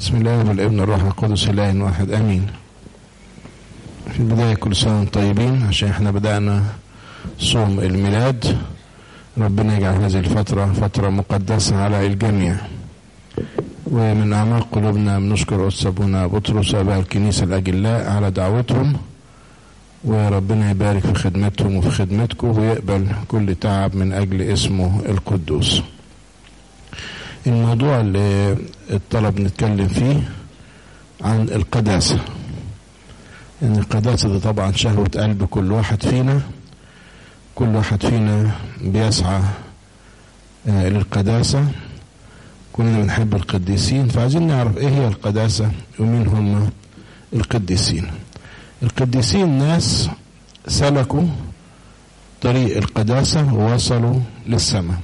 بسم الله والابن الروح القدس اله واحد امين في البدايه كل سنه وانتم طيبين عشان احنا بدانا صوم الميلاد ربنا يجعل هذه الفتره فتره مقدسه على الجميع ومن اعماق قلوبنا بنشكر قدس ابونا بطرس اباء الكنيسه الاجلاء على دعوتهم وربنا يبارك في خدمتهم وفي خدمتكم ويقبل كل تعب من اجل اسمه القدوس الموضوع اللي الطلب نتكلم فيه عن القداسة ان القداسة دي طبعا شهوة قلب كل واحد فينا كل واحد فينا بيسعى آه للقداسة كلنا بنحب القديسين فعايزين نعرف ايه هي القداسة ومين هم القديسين القديسين ناس سلكوا طريق القداسة ووصلوا للسماء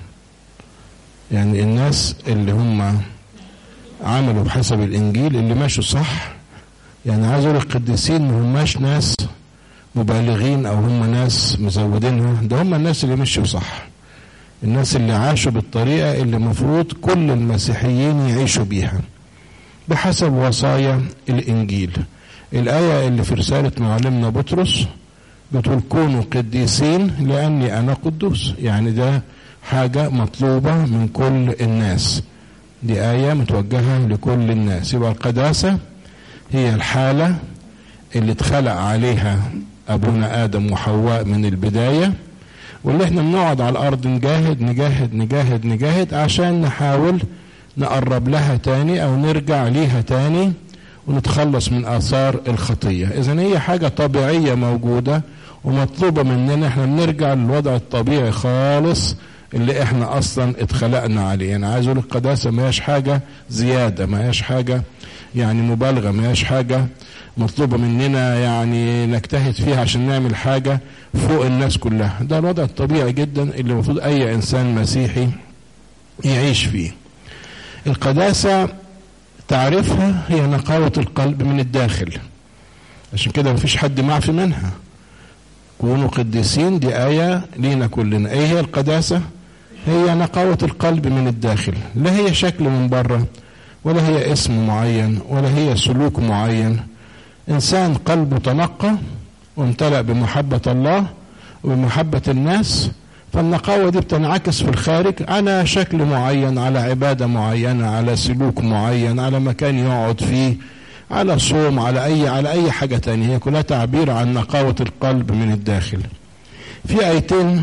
يعني الناس اللي هم عملوا بحسب الانجيل اللي ماشوا صح يعني عايز اقول القديسين ما هماش ناس مبالغين او هم ناس مزودينها ده هم الناس اللي مشوا صح الناس اللي عاشوا بالطريقة اللي المفروض كل المسيحيين يعيشوا بيها بحسب وصايا الانجيل الآية اللي في رسالة معلمنا بطرس بتقول كونوا قديسين لأني أنا قدوس يعني ده حاجة مطلوبة من كل الناس دي آية متوجهة لكل الناس يبقى القداسة هي الحالة اللي اتخلق عليها أبونا آدم وحواء من البداية واللي احنا بنقعد على الأرض نجاهد نجاهد نجاهد نجاهد عشان نحاول نقرب لها تاني أو نرجع ليها تاني ونتخلص من آثار الخطية إذا هي حاجة طبيعية موجودة ومطلوبة مننا احنا بنرجع للوضع الطبيعي خالص اللي احنا اصلا اتخلقنا عليه يعني عايز اقول القداسه ما هياش حاجه زياده ما هياش حاجه يعني مبالغه ما هياش حاجه مطلوبه مننا يعني نجتهد فيها عشان نعمل حاجه فوق الناس كلها ده الوضع الطبيعي جدا اللي المفروض اي انسان مسيحي يعيش فيه القداسه تعرفها هي نقاوه القلب من الداخل عشان كده مفيش حد معفي منها كونوا قديسين دي آية لينا كلنا ايه هي القداسة هي نقاوة القلب من الداخل لا هي شكل من بره ولا هي اسم معين ولا هي سلوك معين انسان قلبه تنقى وامتلأ بمحبة الله وبمحبة الناس فالنقاوة دي بتنعكس في الخارج على شكل معين على عبادة معينة على سلوك معين على مكان يقعد فيه على صوم على اي على اي حاجه تانية هي كلها تعبير عن نقاوه القلب من الداخل في ايتين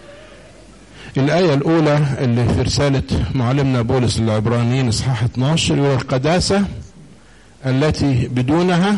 الآية الأولى اللي في رسالة معلمنا بولس للعبرانيين إصحاح 12 يقول القداسة التي بدونها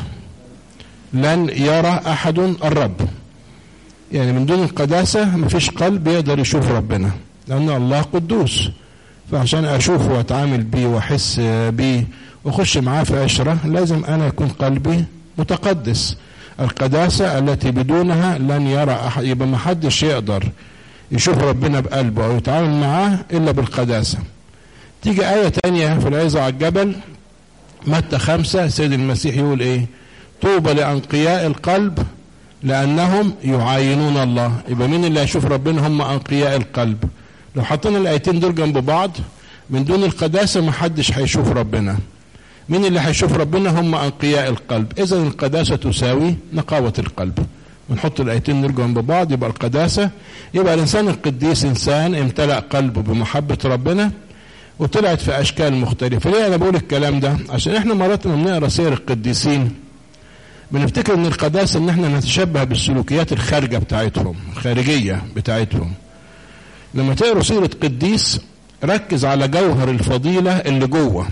لن يرى أحد الرب يعني من دون القداسة مفيش قلب يقدر يشوف ربنا لأن الله قدوس فعشان أشوفه وأتعامل بيه وأحس بيه واخش معاه في عشرة لازم انا يكون قلبي متقدس القداسة التي بدونها لن يرى أحد يبقى ما حدش يقدر يشوف ربنا بقلبه أو يتعامل معاه إلا بالقداسة تيجي آية تانية في العظة على الجبل متى خمسة سيد المسيح يقول إيه طوبى لأنقياء القلب لأنهم يعاينون الله يبقى مين اللي هيشوف ربنا هم أنقياء القلب لو حطينا الآيتين دول جنب بعض من دون القداسة ما حدش هيشوف ربنا مين اللي هيشوف ربنا هم أنقياء القلب إذا القداسة تساوي نقاوة القلب ونحط الآيتين نرجع جنب بعض يبقى القداسة يبقى الإنسان القديس إنسان امتلأ قلبه بمحبة ربنا وطلعت في أشكال مختلفة ليه أنا بقول الكلام ده عشان إحنا مرات لما بنقرا سير القديسين بنفتكر إن القداسة إن إحنا نتشبه بالسلوكيات الخارجة بتاعتهم الخارجية بتاعتهم لما تقروا سيرة قديس ركز على جوهر الفضيلة اللي جوه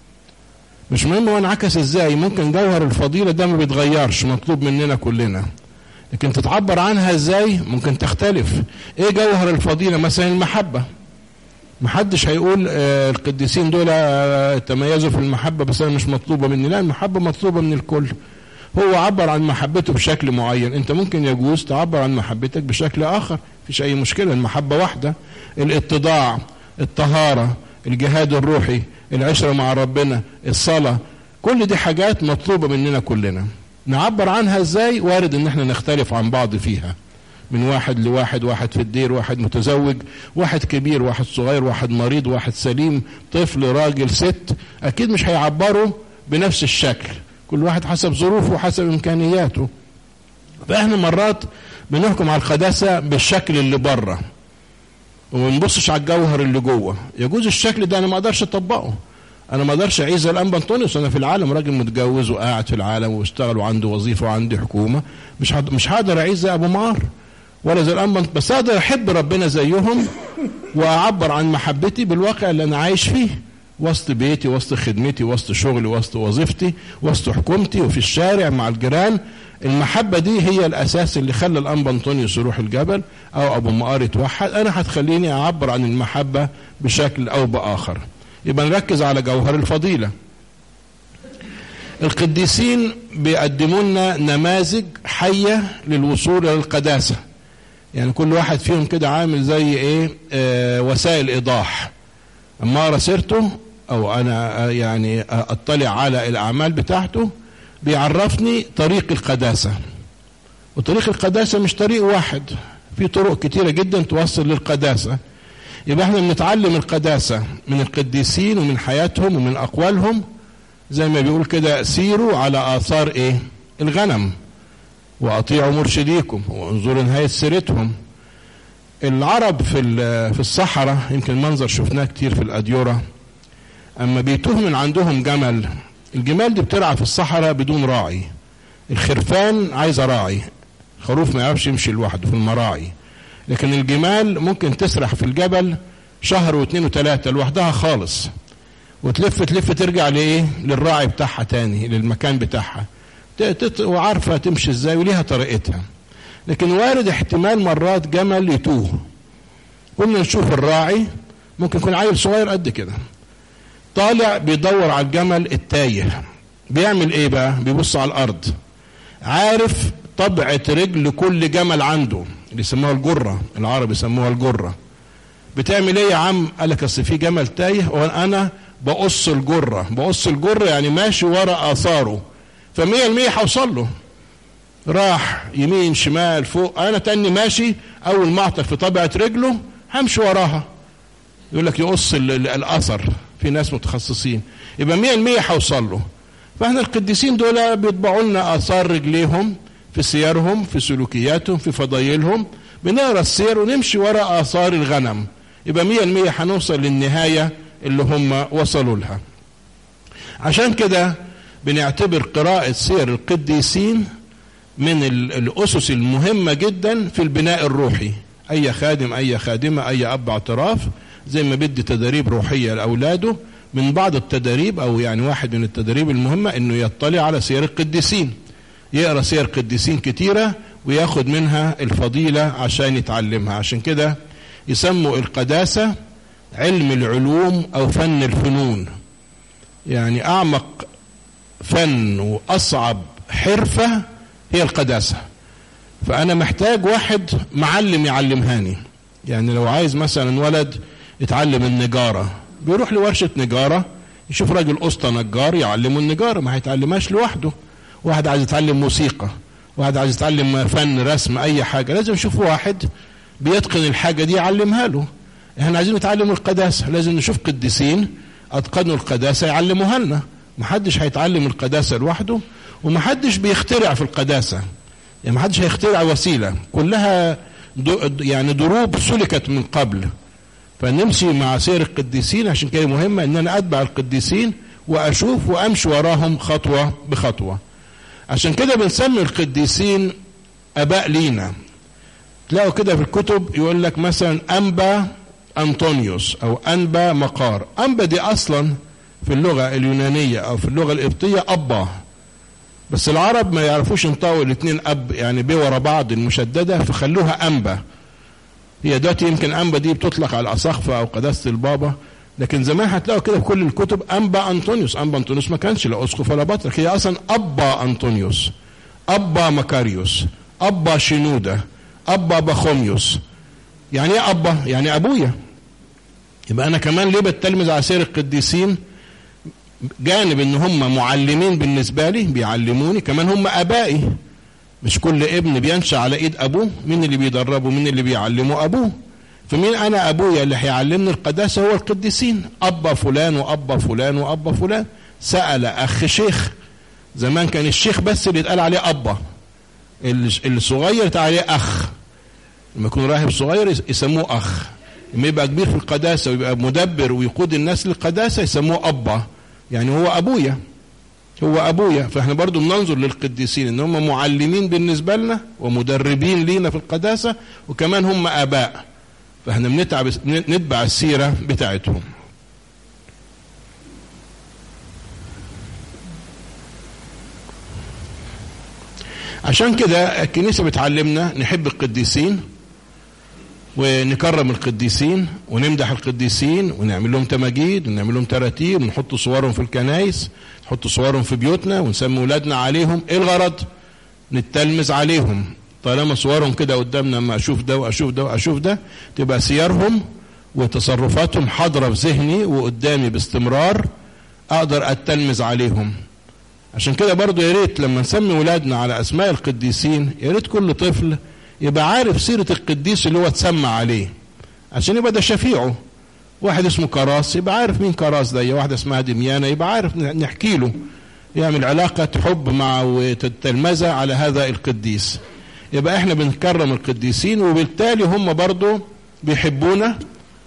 مش مهم هو انعكس ازاي ممكن جوهر الفضيلة ده ما بيتغيرش مطلوب مننا كلنا لكن تتعبر عنها ازاي ممكن تختلف ايه جوهر الفضيلة مثلا المحبة محدش هيقول آه القديسين دول آه تميزوا في المحبة بس انا مش مطلوبة مني لا المحبة مطلوبة من الكل هو عبر عن محبته بشكل معين انت ممكن يجوز تعبر عن محبتك بشكل اخر مفيش اي مشكلة المحبة واحدة الاتضاع الطهارة الجهاد الروحي العشرة مع ربنا الصلاة كل دي حاجات مطلوبة مننا كلنا نعبر عنها ازاي وارد ان احنا نختلف عن بعض فيها من واحد لواحد واحد في الدير واحد متزوج واحد كبير واحد صغير واحد مريض واحد سليم طفل راجل ست اكيد مش هيعبروا بنفس الشكل كل واحد حسب ظروفه وحسب امكانياته فاحنا مرات بنحكم على القداسه بالشكل اللي بره وما نبصش على الجوهر اللي جوه يجوز الشكل ده انا ما اقدرش اطبقه انا ما اقدرش اعيش زي الانبا انطونيوس انا في العالم راجل متجوز وقاعد في العالم واشتغل وعنده وظيفه وعندي حكومه مش حد مش هقدر اعيش زي ابو معار ولا زي الانبا بس اقدر احب ربنا زيهم واعبر عن محبتي بالواقع اللي انا عايش فيه وسط بيتي وسط خدمتي وسط شغلي وسط وظيفتي وسط حكومتي وفي الشارع مع الجيران المحبة دي هي الأساس اللي خلى الأنبا أنطونيوس يروح الجبل أو أبو مقار يتوحد أنا هتخليني أعبر عن المحبة بشكل أو بآخر يبقى نركز على جوهر الفضيلة القديسين بيقدموا لنا نماذج حية للوصول إلى القداسة يعني كل واحد فيهم كده عامل زي إيه آه وسائل إيضاح أما أقرأ سيرته أو أنا يعني أطلع على الأعمال بتاعته بيعرفني طريق القداسة وطريق القداسة مش طريق واحد في طرق كتيرة جدا توصل للقداسة يبقى احنا بنتعلم القداسة من القديسين ومن حياتهم ومن أقوالهم زي ما بيقول كده سيروا على آثار إيه الغنم وأطيعوا مرشديكم وانظروا نهاية سيرتهم العرب في في الصحراء يمكن منظر شفناه كتير في الأديرة أما بيتوه من عندهم جمل الجمال دي بترعى في الصحراء بدون راعي الخرفان عايزة راعي خروف ما يعرفش يمشي لوحده في المراعي لكن الجمال ممكن تسرح في الجبل شهر واثنين وثلاثة لوحدها خالص وتلف تلف ترجع لايه للراعي بتاعها تاني للمكان بتاعها وعارفة تمشي ازاي وليها طريقتها لكن وارد احتمال مرات جمل يتوه قلنا نشوف الراعي ممكن يكون عيل صغير قد كده طالع بيدور على الجمل التايه بيعمل ايه بقى بيبص على الارض عارف طبعة رجل كل جمل عنده اللي يسموها الجرة العرب يسموها الجرة بتعمل ايه يا عم قال لك اصل في جمل تايه وانا بقص الجرة بقص الجرة يعني ماشي ورا اثاره فمية المية هوصل له راح يمين شمال فوق انا تاني ماشي اول ما اعطف في طبعة رجله همشي وراها يقول لك يقص الاثر في ناس متخصصين يبقى مية المية هوصل له فاحنا القديسين دول بيطبعوا لنا اثار رجليهم في سيرهم في سلوكياتهم في فضايلهم بنقرا السير ونمشي وراء اثار الغنم يبقى مية المية هنوصل للنهاية اللي هم وصلوا لها عشان كده بنعتبر قراءة سير القديسين من الأسس المهمة جدا في البناء الروحي أي خادم أي خادمة أي أب اعتراف زي ما بدي تدريب روحية لأولاده من بعض التدريب أو يعني واحد من التدريب المهمة إنه يطلع على سير القديسين يقرأ سير قديسين كتيرة وياخد منها الفضيلة عشان يتعلمها عشان كده يسموا القداسة علم العلوم أو فن الفنون يعني أعمق فن وأصعب حرفة هي القداسة فأنا محتاج واحد معلم يعلمهاني يعني لو عايز مثلا ولد يتعلم النجارة بيروح لورشة نجارة يشوف راجل قسطى نجار يعلمه النجارة ما هيتعلمهاش لوحده واحد عايز يتعلم موسيقى واحد عايز يتعلم فن رسم اي حاجة لازم يشوف واحد بيتقن الحاجة دي يعلمها له احنا عايزين نتعلم القداسة لازم نشوف قديسين اتقنوا القداسة يعلموها لنا محدش هيتعلم القداسة لوحده ومحدش بيخترع في القداسة يعني محدش هيخترع وسيلة كلها يعني دروب سلكت من قبل فنمشي مع سير القديسين عشان كده مهمة ان انا اتبع القديسين واشوف وامشي وراهم خطوة بخطوة عشان كده بنسمي القديسين اباء لينا تلاقوا كده في الكتب يقول لك مثلا انبا انطونيوس او انبا مقار انبا دي اصلا في اللغة اليونانية او في اللغة القبطية ابا بس العرب ما يعرفوش ينطقوا الاثنين اب يعني بي ورا بعض المشددة فخلوها انبا هي دلوقتي يمكن انبا دي بتطلق على الاصاخفة او قداسة البابا لكن زمان هتلاقوا كده في كل الكتب انبا انطونيوس انبا انطونيوس ما كانش لا اسقف ولا بطرك هي اصلا ابا انطونيوس ابا مكاريوس ابا شنوده ابا بخوميوس يعني ايه ابا يعني ابويا يبقى انا كمان ليه بتلمذ على سير القديسين جانب ان هم معلمين بالنسبه لي بيعلموني كمان هم ابائي مش كل ابن بينشا على ايد ابوه مين اللي بيدربه مين اللي بيعلمه ابوه فمين انا ابويا اللي هيعلمني القداسه هو القديسين ابا فلان وابا فلان وابا فلان سأل أخ شيخ زمان كان الشيخ بس اللي يتقال عليه أبا الصغير يتقال عليه أخ لما يكون راهب صغير يسموه أخ لما يبقى كبير في القداسة ويبقى مدبر ويقود الناس للقداسة يسموه أبا يعني هو أبويا هو أبويا فإحنا برضو بننظر للقديسين إن هم معلمين بالنسبة لنا ومدربين لينا في القداسة وكمان هم آباء فإحنا بنتعب نتبع السيرة بتاعتهم عشان كده الكنيسة بتعلمنا نحب القديسين ونكرم القديسين ونمدح القديسين ونعمل لهم تماجيد ونعمل لهم تراتيب ونحط صورهم في الكنايس نحط صورهم في بيوتنا ونسمي ولادنا عليهم ايه الغرض نتلمذ عليهم طالما صورهم كده قدامنا اما اشوف ده واشوف ده واشوف ده تبقى سيرهم وتصرفاتهم حاضره في ذهني وقدامي باستمرار اقدر اتلمذ عليهم عشان كده برضو يا ريت لما نسمي ولادنا على اسماء القديسين يا ريت كل طفل يبقى عارف سيره القديس اللي هو اتسمى عليه عشان يبقى ده شفيعه واحد اسمه كراس يبقى عارف مين كراس ده واحده اسمها دميانه يبقى عارف نحكي له يعمل علاقة حب مع وتلمذة على هذا القديس يبقى احنا بنكرم القديسين وبالتالي هم برضو بيحبونا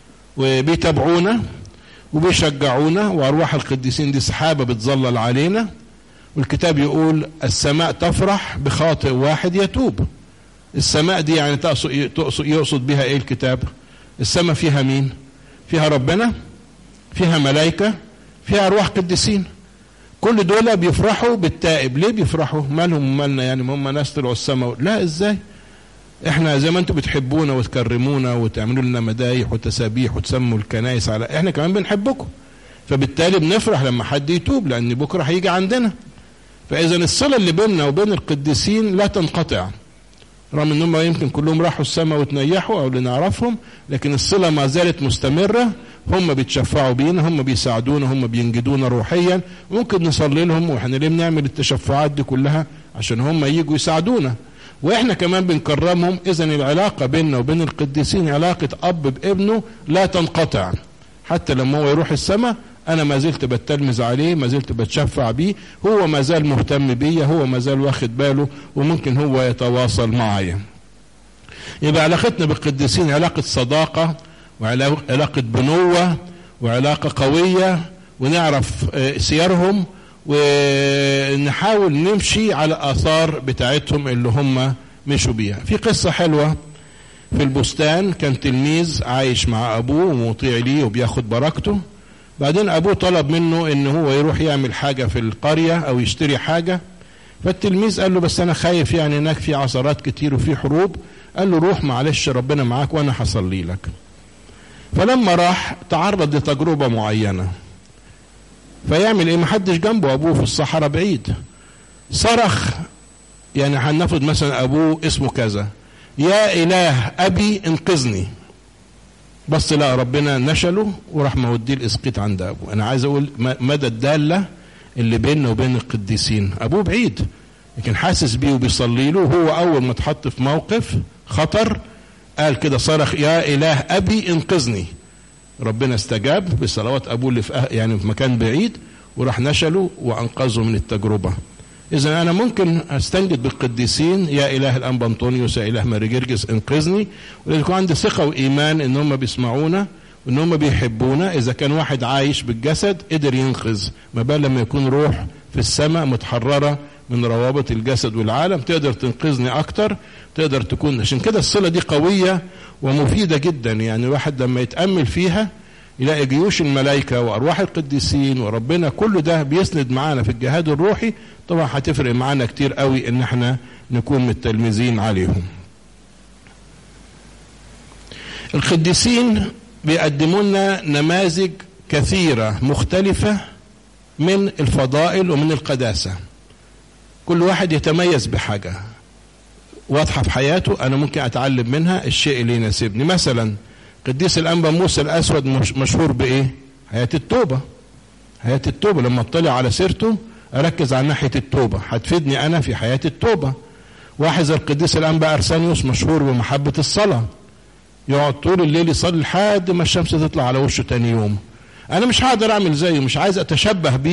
وبيتابعونا وبيشجعونا وارواح القديسين دي سحابة بتظلل علينا والكتاب يقول السماء تفرح بخاطئ واحد يتوب السماء دي يعني تقصد, تقصد يقصد بها ايه الكتاب السماء فيها مين فيها ربنا فيها ملائكة فيها ارواح قديسين كل دول بيفرحوا بالتائب ليه بيفرحوا مالهم ومالنا يعني هم ناس طلعوا السماء لا ازاي احنا زي ما انتم بتحبونا وتكرمونا وتعملوا لنا مدايح وتسابيح وتسموا الكنائس على احنا كمان بنحبكم فبالتالي بنفرح لما حد يتوب لان بكره هيجي عندنا فاذا الصله اللي بيننا وبين القديسين لا تنقطع رغم ان هم يمكن كلهم راحوا السماء وتنيحوا او لنعرفهم لكن الصله ما زالت مستمره هم بيتشفعوا بينا هم بيساعدونا هم بينجدونا روحيا ممكن نصلي لهم واحنا ليه بنعمل التشفعات دي كلها عشان هم يجوا يساعدونا واحنا كمان بنكرمهم اذا العلاقه بيننا وبين القديسين علاقه اب بابنه لا تنقطع حتى لما هو يروح السماء انا ما زلت بتلمذ عليه ما زلت بتشفع بيه هو ما زال مهتم بيا هو ما زال واخد باله وممكن هو يتواصل معايا يبقى علاقتنا بالقديسين علاقه صداقه وعلاقة بنوة وعلاقة قوية ونعرف سيرهم ونحاول نمشي على الآثار بتاعتهم اللي هم مشوا بيها في قصة حلوة في البستان كان تلميذ عايش مع أبوه ومطيع ليه وبياخد بركته بعدين أبوه طلب منه إن هو يروح يعمل حاجة في القرية أو يشتري حاجة فالتلميذ قال له بس أنا خايف يعني هناك في عثرات كتير وفي حروب قال له روح معلش ربنا معاك وأنا هصلي لك فلما راح تعرض لتجربة معينة فيعمل ايه محدش جنبه ابوه في الصحراء بعيد صرخ يعني هنفرض مثلا ابوه اسمه كذا يا اله ابي انقذني بس لا ربنا نشله وراح موديه الاسقيط عند ابوه انا عايز اقول مدى الداله اللي بيننا وبين القديسين ابوه بعيد لكن حاسس بيه وبيصلي له هو اول ما اتحط في موقف خطر قال كده صرخ يا اله ابي انقذني ربنا استجاب بصلوات ابوه اللي في يعني في مكان بعيد وراح نشله وانقذه من التجربه اذا انا ممكن استنجد بالقديسين يا اله الانبا انطونيوس يا اله ماري جرجس انقذني ويكون عندي ثقه وايمان ان هم بيسمعونا وان هم بيحبونا اذا كان واحد عايش بالجسد قدر ينقذ ما بال لما يكون روح في السماء متحرره من روابط الجسد والعالم تقدر تنقذني اكتر تقدر تكون عشان كده الصله دي قويه ومفيده جدا يعني الواحد لما يتامل فيها يلاقي جيوش الملائكه وارواح القديسين وربنا كل ده بيسند معانا في الجهاد الروحي طبعا هتفرق معانا كتير قوي ان احنا نكون متلمذين عليهم القديسين بيقدموا لنا نماذج كثيره مختلفه من الفضائل ومن القداسه كل واحد يتميز بحاجه واضحه في حياته انا ممكن اتعلم منها الشيء اللي يناسبني مثلا قديس الانبا موسى الاسود مشهور بايه حياه التوبه حياه التوبه لما اطلع على سيرته اركز على ناحيه التوبه هتفيدني انا في حياه التوبه واحد زي القديس الانبا ارسانيوس مشهور بمحبه الصلاه يقعد طول الليل يصلي لحد ما الشمس تطلع على وشه تاني يوم انا مش هقدر اعمل زيه مش عايز اتشبه بيه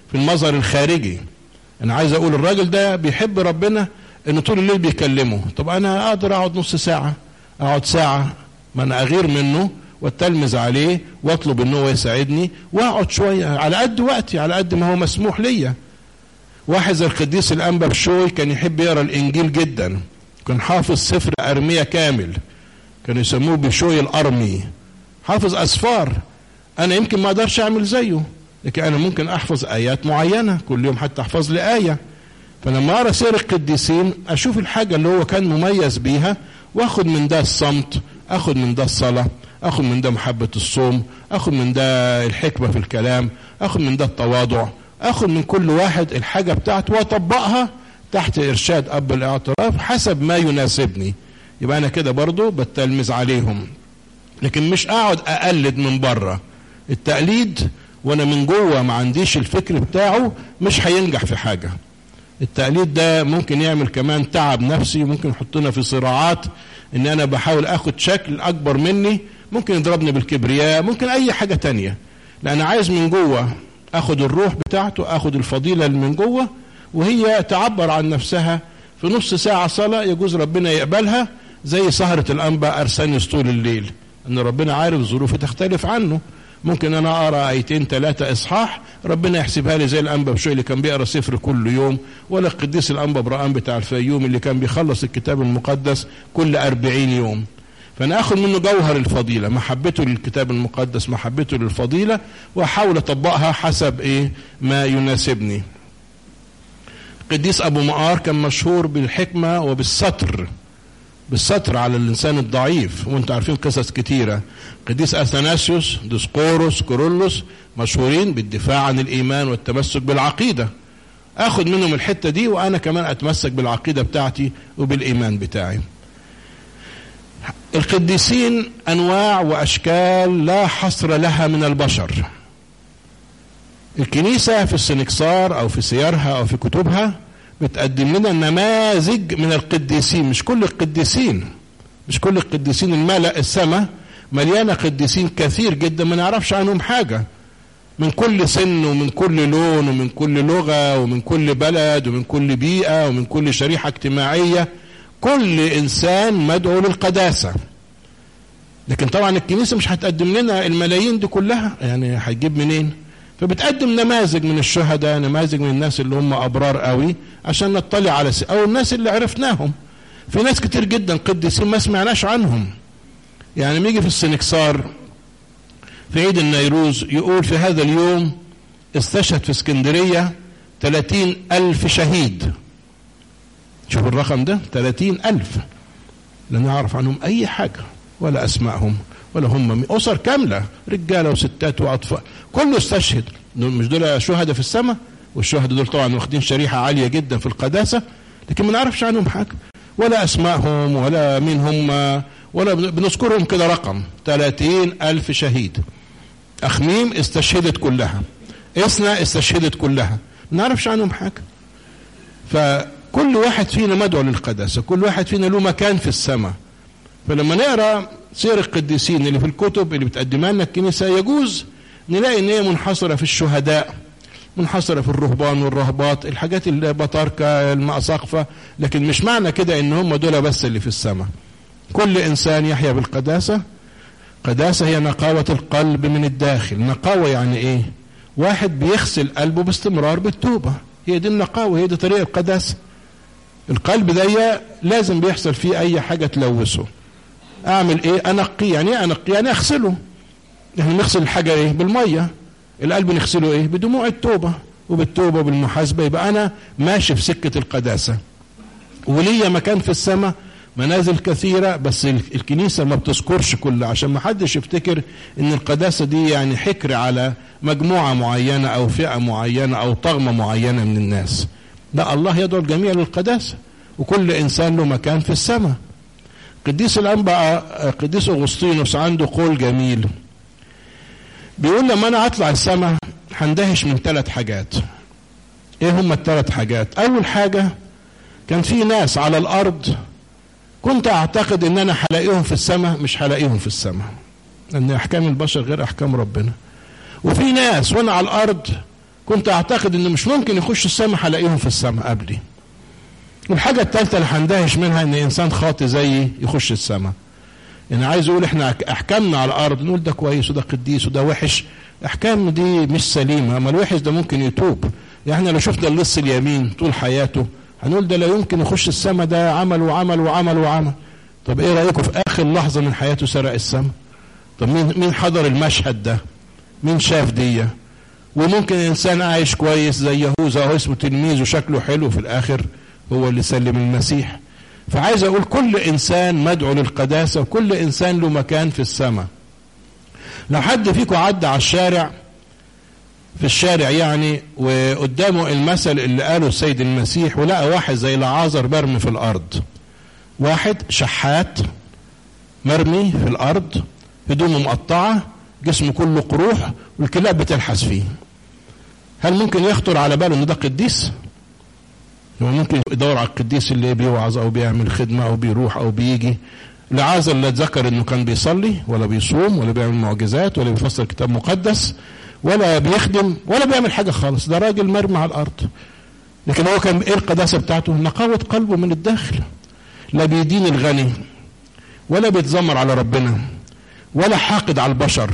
في المظهر الخارجي انا عايز اقول الراجل ده بيحب ربنا انه طول الليل بيكلمه طب انا اقدر اقعد نص ساعه اقعد ساعه ما انا اغير منه واتلمذ عليه واطلب ان هو يساعدني واقعد شويه على قد وقتي على قد ما هو مسموح ليا واحد زي القديس الانبا بشوي كان يحب يقرا الانجيل جدا كان حافظ سفر ارميه كامل كانوا يسموه بشوي الارمي حافظ اسفار انا يمكن ما اقدرش اعمل زيه لكن انا ممكن احفظ ايات معينه كل يوم حتى احفظ لي ايه فلما اقرا سير القديسين اشوف الحاجه اللي هو كان مميز بيها واخد من ده الصمت اخد من ده الصلاه اخد من ده محبه الصوم اخد من ده الحكمه في الكلام اخد من ده التواضع اخد من كل واحد الحاجه بتاعته واطبقها تحت ارشاد اب الاعتراف حسب ما يناسبني يبقى انا كده برضو بتلمذ عليهم لكن مش اقعد اقلد من بره التقليد وانا من جوه ما عنديش الفكر بتاعه مش هينجح في حاجه التقليد ده ممكن يعمل كمان تعب نفسي ممكن يحطنا في صراعات ان انا بحاول اخد شكل اكبر مني ممكن يضربني بالكبرياء ممكن اي حاجه تانية لان عايز من جوه اخد الروح بتاعته اخد الفضيله اللي من جوه وهي تعبر عن نفسها في نص ساعه صلاه يجوز ربنا يقبلها زي سهره الانبا ارسانيوس طول الليل ان ربنا عارف ظروفي تختلف عنه ممكن انا اقرا ايتين ثلاثه اصحاح ربنا يحسبها لي زي الانبا بشوي اللي كان بيقرا سفر كل يوم ولا القديس الانبا برقان بتاع الفيوم اللي كان بيخلص الكتاب المقدس كل أربعين يوم فانا اخد منه جوهر الفضيله محبته للكتاب المقدس محبته للفضيله واحاول اطبقها حسب ايه ما يناسبني القديس ابو مقار كان مشهور بالحكمه وبالستر بالستر على الانسان الضعيف وانتم عارفين قصص كتيره قديس اثناسيوس ديسقوروس كورولوس مشهورين بالدفاع عن الايمان والتمسك بالعقيده اخد منهم الحته دي وانا كمان اتمسك بالعقيده بتاعتي وبالايمان بتاعي القديسين انواع واشكال لا حصر لها من البشر الكنيسه في السنكسار او في سيرها او في كتبها بتقدم لنا نماذج من القديسين مش كل القديسين مش كل القديسين الملأ السماء مليانة قديسين كثير جدا ما نعرفش عنهم حاجة من كل سن ومن كل لون ومن كل لغة ومن كل بلد ومن كل بيئة ومن كل شريحة اجتماعية كل إنسان مدعو للقداسة لكن طبعا الكنيسة مش هتقدم لنا الملايين دي كلها يعني هتجيب منين فبتقدم نماذج من الشهداء نماذج من الناس اللي هم أبرار قوي عشان نطلع على س... أو الناس اللي عرفناهم في ناس كتير جدا قديسين ما سمعناش عنهم يعني نيجي في السنكسار في عيد النيروز يقول في هذا اليوم استشهد في اسكندرية 30 ألف شهيد شوف الرقم ده 30 ألف لا نعرف عنهم أي حاجة ولا أسمائهم ولا هم أسر كاملة رجالة وستات وأطفال كله استشهد مش دول شهداء في السماء والشهداء دول طبعا واخدين شريحة عالية جدا في القداسة لكن ما نعرفش عنهم حاجة ولا أسمائهم ولا مين هم ولا بنذكرهم كده رقم 30 ألف شهيد أخميم استشهدت كلها إسنا استشهدت كلها ما نعرفش عنهم حاجة فكل واحد فينا مدعو للقداسة كل واحد فينا له مكان في السماء فلما نقرا سير القديسين اللي في الكتب اللي بتقدمها لنا الكنيسة يجوز نلاقي ان هي منحصرة في الشهداء منحصرة في الرهبان والرهبات الحاجات البطاركة المأساقفة لكن مش معنى كده ان هم دول بس اللي في السماء كل انسان يحيا بالقداسة قداسة هي نقاوة القلب من الداخل نقاوة يعني ايه واحد بيغسل قلبه باستمرار بالتوبة هي دي النقاوة هي دي طريقة القداسة القلب ده لازم بيحصل فيه اي حاجة تلوثه اعمل ايه انقي يعني ايه انقي يعني اغسله احنا نغسل الحاجة ايه بالمية القلب نغسله ايه بدموع التوبة وبالتوبة وبالمحاسبة يبقى انا ماشي في سكة القداسة وليا مكان في السماء منازل كثيرة بس الكنيسة ما بتذكرش كل عشان ما حدش يفتكر ان القداسة دي يعني حكر على مجموعة معينة او فئة معينة او طغمة معينة من الناس لا الله يدعو الجميع للقداسة وكل انسان له مكان في السماء قديس الانبا قديس اغسطينوس عنده قول جميل بيقول لما انا اطلع السماء هندهش من ثلاث حاجات ايه هم الثلاث حاجات اول حاجة كان في ناس على الارض كنت اعتقد ان انا هلاقيهم في السماء مش هلاقيهم في السماء لان احكام البشر غير احكام ربنا وفي ناس وانا على الارض كنت اعتقد ان مش ممكن يخش السماء هلاقيهم في السماء قبلي والحاجة الثالثة اللي هندهش منها ان انسان خاطي زيي يخش السماء يعني عايز اقول احنا احكامنا على الارض نقول ده كويس وده قديس وده وحش احكام دي مش سليمة اما الوحش ده ممكن يتوب يعني احنا لو شفنا اللص اليمين طول حياته هنقول ده لا يمكن يخش السماء ده عمل وعمل وعمل وعمل طب ايه رايكم في اخر لحظه من حياته سرق السماء طب مين مين حضر المشهد ده مين شاف دي وممكن انسان عايش كويس زي يهوذا هو اسمه تلميذ وشكله حلو في الاخر هو اللي سلم المسيح فعايز اقول كل انسان مدعو للقداسه وكل انسان له مكان في السماء لو حد فيكم عدى على الشارع في الشارع يعني وقدامه المثل اللي قاله السيد المسيح ولقى واحد زي لعازر مرمي في الارض واحد شحات مرمي في الارض هدومه مقطعه جسمه كله قروح والكلاب بتلحس فيه هل ممكن يخطر على باله ان ده قديس هو ممكن يدور على القديس اللي بيوعظ او بيعمل خدمه او بيروح او بيجي لعازر لا اتذكر انه كان بيصلي ولا بيصوم ولا بيعمل معجزات ولا بيفسر كتاب مقدس ولا بيخدم ولا بيعمل حاجه خالص ده راجل مرمي على الارض لكن هو كان ايه القداسه بتاعته نقاوه قلبه من الداخل لا بيدين الغني ولا بيتذمر على ربنا ولا حاقد على البشر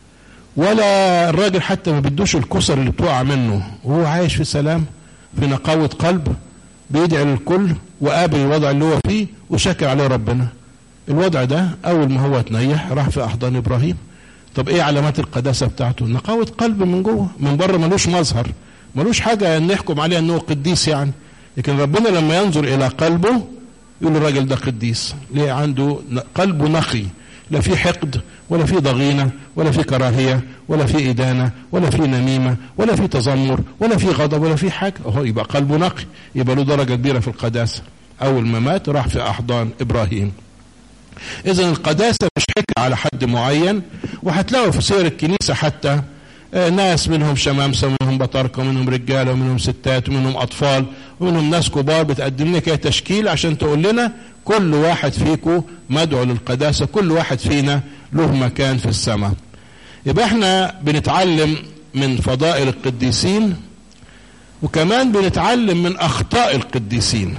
ولا الراجل حتى ما بدوش الكسر اللي بتقع منه وهو عايش في سلام في نقاوة قلب بيدعي للكل وقابل الوضع اللي هو فيه وشكر عليه ربنا الوضع ده اول ما هو تنيح راح في احضان ابراهيم طب ايه علامات القداسه بتاعته نقاوه قلب من جوه من بره ملوش مظهر ملوش حاجه نحكم عليه انه قديس يعني لكن ربنا لما ينظر الى قلبه يقول الراجل ده قديس ليه عنده قلبه نقي لا في حقد ولا في ضغينة ولا في كراهية ولا في إدانة ولا في نميمة ولا في تذمر ولا في غضب ولا في حاجة أهو يبقى قلبه نقي يبقى له درجة كبيرة في القداسة أول ما مات راح في أحضان إبراهيم إذا القداسة مش حكر على حد معين وهتلاقوا في سير الكنيسة حتى ناس منهم شمامسة ومنهم بطاركة ومنهم رجالة ومنهم ستات ومنهم أطفال ومنهم ناس كبار بتقدم لنا كده تشكيل عشان تقول لنا كل واحد فيكم مدعو للقداسة كل واحد فينا له مكان في السماء يبقى احنا بنتعلم من فضائل القديسين وكمان بنتعلم من أخطاء القديسين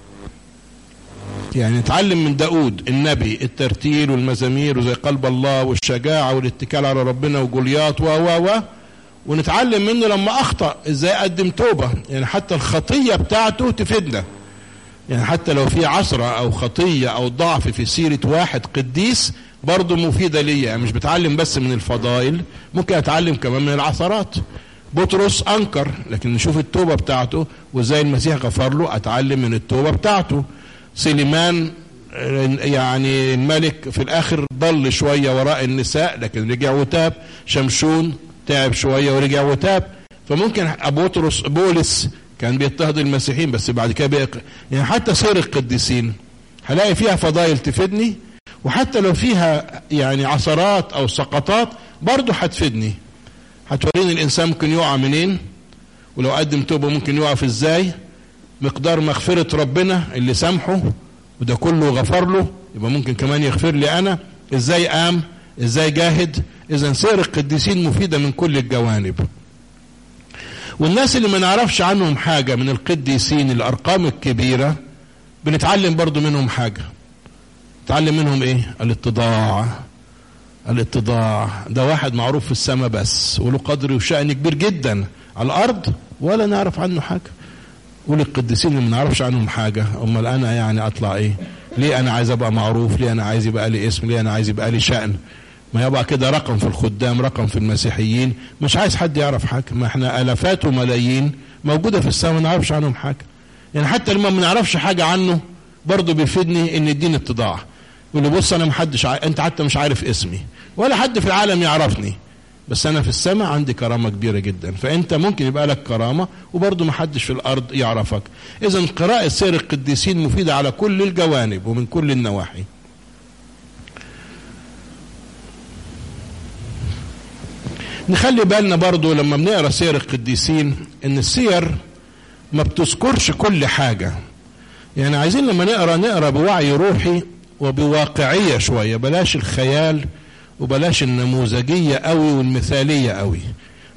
يعني نتعلم من داود النبي الترتيل والمزامير وزي قلب الله والشجاعة والاتكال على ربنا وجوليات و و و ونتعلم منه لما أخطأ ازاي قدم توبة يعني حتى الخطية بتاعته تفيدنا يعني حتى لو في عثرة أو خطية أو ضعف في سيرة واحد قديس برضه مفيدة ليا يعني مش بتعلم بس من الفضائل ممكن أتعلم كمان من العثرات بطرس أنكر لكن نشوف التوبة بتاعته وإزاي المسيح غفر له أتعلم من التوبة بتاعته سليمان يعني الملك في الآخر ضل شوية وراء النساء لكن رجع وتاب شمشون تعب شوية ورجع وتاب فممكن أبو بطرس بولس كان بيضطهد المسيحيين بس بعد كده بقى يعني حتى سير القديسين هلاقي فيها فضائل تفيدني وحتى لو فيها يعني عثرات او سقطات برضه هتفيدني هتوريني الانسان ممكن يقع منين ولو قدم توبه ممكن يقف ازاي مقدار مغفره ربنا اللي سامحه وده كله غفر له يبقى ممكن كمان يغفر لي انا ازاي قام ازاي جاهد اذا سير القديسين مفيده من كل الجوانب والناس اللي ما نعرفش عنهم حاجة من القديسين الأرقام الكبيرة بنتعلم برضو منهم حاجة نتعلم منهم ايه الاتضاع الاتضاع ده واحد معروف في السماء بس وله قدر وشأن كبير جدا على الأرض ولا نعرف عنه حاجة وللقديسين اللي ما نعرفش عنهم حاجة أمال أنا يعني أطلع إيه ليه أنا عايز أبقى معروف ليه أنا عايز يبقى لي اسم ليه أنا عايز يبقى لي شأن ما يبقى كده رقم في الخدام رقم في المسيحيين مش عايز حد يعرف حاجة ما احنا ألفات وملايين موجودة في السماء ما نعرفش عنهم حاجة يعني حتى لما ما نعرفش حاجة عنه برضه بيفيدني ان الدين اتضاع يقول لي بص انا محدش ع... انت حتى مش عارف اسمي ولا حد في العالم يعرفني بس انا في السماء عندي كرامه كبيره جدا فانت ممكن يبقى لك كرامه وبرضه محدش في الارض يعرفك اذا قراءه سير القديسين مفيده على كل الجوانب ومن كل النواحي نخلي بالنا برضو لما بنقرا سير القديسين ان السير ما بتذكرش كل حاجة يعني عايزين لما نقرا نقرا بوعي روحي وبواقعية شوية بلاش الخيال وبلاش النموذجية قوي والمثالية قوي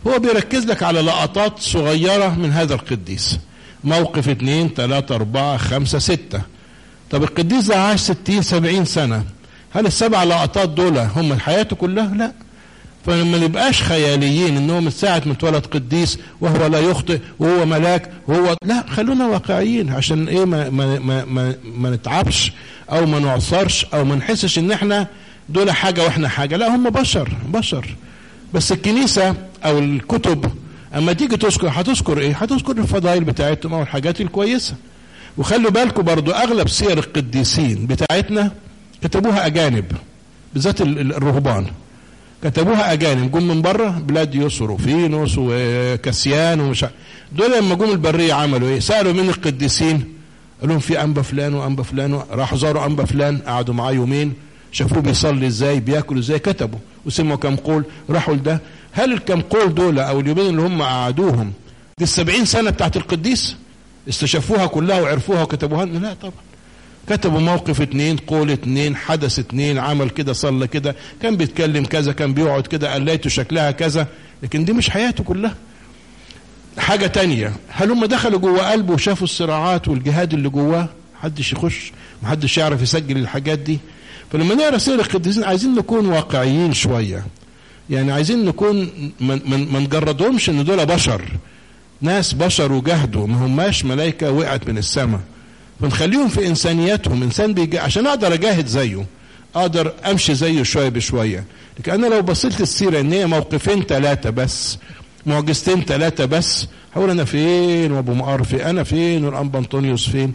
هو بيركز لك على لقطات صغيرة من هذا القديس موقف اتنين تلاتة اربعة خمسة ستة طب القديس ده عاش ستين سبعين سنة هل السبع لقطات دول هم حياته كلها لا فلما نبقاش خياليين ان هو من ساعه ما اتولد قديس وهو لا يخطئ وهو ملاك وهو لا خلونا واقعيين عشان ايه ما ما ما ما, ما نتعبش او ما نعصرش او ما نحسش ان احنا دول حاجه واحنا حاجه لا هم بشر بشر بس الكنيسه او الكتب اما تيجي تذكر هتذكر ايه؟ هتذكر الفضائل بتاعتهم او الحاجات الكويسه وخلوا بالكم برضو اغلب سير القديسين بتاعتنا كتبوها اجانب بالذات الرهبان كتبوها اجانب جم من بره بلاديوس وروفينوس وكاسيان ومش دول لما جم البريه عملوا ايه؟ سالوا من القديسين قال لهم في انبا فلان وانبا فلان راحوا زاروا انبا فلان قعدوا معاه يومين شافوه بيصلي ازاي بياكل ازاي كتبوا وسموا كم قول راحوا لده هل الكم قول دول او اليومين اللي هم قعدوهم دي السبعين سنه بتاعت القديس استشفوها كلها وعرفوها وكتبوها لا طبعا كتبوا موقف اتنين قول اتنين حدث اتنين عمل كده صلى كده كان بيتكلم كذا كان بيقعد كده قليته شكلها كذا لكن دي مش حياته كلها حاجة تانية هل هم دخلوا جوه قلبه وشافوا الصراعات والجهاد اللي جواه محدش يخش محدش يعرف يسجل الحاجات دي فلما نقرا سير القديسين عايزين نكون واقعيين شوية يعني عايزين نكون ما نجردهمش ان دول بشر ناس بشر وجهدوا ما هماش ملائكة وقعت من السماء فنخليهم في انسانياتهم انسان بيجي عشان اقدر اجاهد زيه اقدر امشي زيه شويه بشويه لكن انا لو بصيت السيره ان هي موقفين ثلاثه بس معجزتين ثلاثه بس هقول انا فين وابو مقار فين انا فين والانبا انطونيوس فين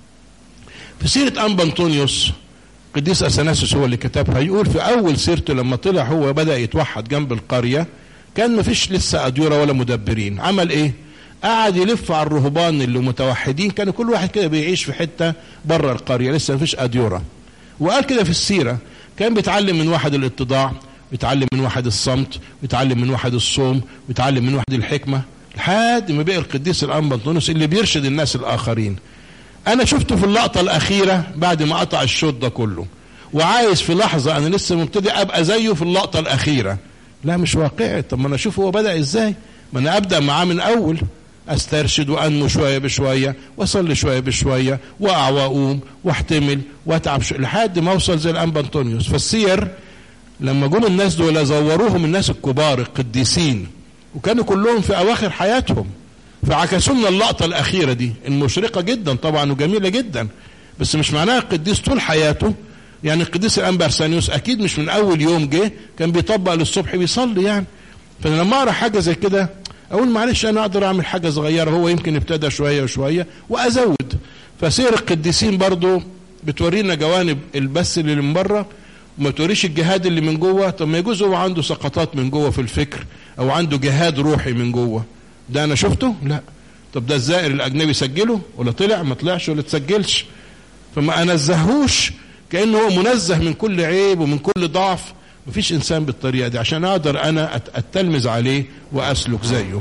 في سيره انبا انطونيوس قديس اثناسيوس هو اللي كتبها يقول في اول سيرته لما طلع هو بدا يتوحد جنب القريه كان مفيش لسه اديره ولا مدبرين عمل ايه قعد يلف على الرهبان اللي متوحدين كانوا كل واحد كده بيعيش في حته بره القريه لسه مفيش اديوره وقال كده في السيره كان بيتعلم من واحد الاتضاع بيتعلم من واحد الصمت بيتعلم من واحد الصوم بيتعلم من واحد الحكمه لحد ما بقى القديس الانبا انطونيوس اللي بيرشد الناس الاخرين انا شفته في اللقطه الاخيره بعد ما قطع الشوط ده كله وعايز في لحظه انا لسه مبتدئ ابقى زيه في اللقطه الاخيره لا مش واقعي طب ما انا اشوف هو بدا ازاي ما انا ابدا معاه من اول استرشد وانمو شويه بشويه واصلي شويه بشويه واقع واقوم واحتمل واتعب شوية لحد ما اوصل زي الانبا انطونيوس فالسير لما جم الناس دول زوروهم الناس الكبار القديسين وكانوا كلهم في اواخر حياتهم فعكسوا لنا اللقطه الاخيره دي المشرقه جدا طبعا وجميله جدا بس مش معناها القديس طول حياته يعني القديس الانبا ارسانيوس اكيد مش من اول يوم جه كان بيطبق للصبح بيصلي يعني فانا لما اقرا حاجه زي كده اقول معلش انا اقدر اعمل حاجه صغيره هو يمكن ابتدى شويه وشويه وازود فسير القديسين برضو بتورينا جوانب البث اللي من بره وما توريش الجهاد اللي من جوه طب ما يجوز هو عنده سقطات من جوه في الفكر او عنده جهاد روحي من جوه ده انا شفته لا طب ده الزائر الاجنبي سجله ولا طلع ما طلعش ولا تسجلش فما انزهوش كانه هو منزه من كل عيب ومن كل ضعف مفيش انسان بالطريقه دي عشان اقدر انا اتلمذ عليه واسلك زيه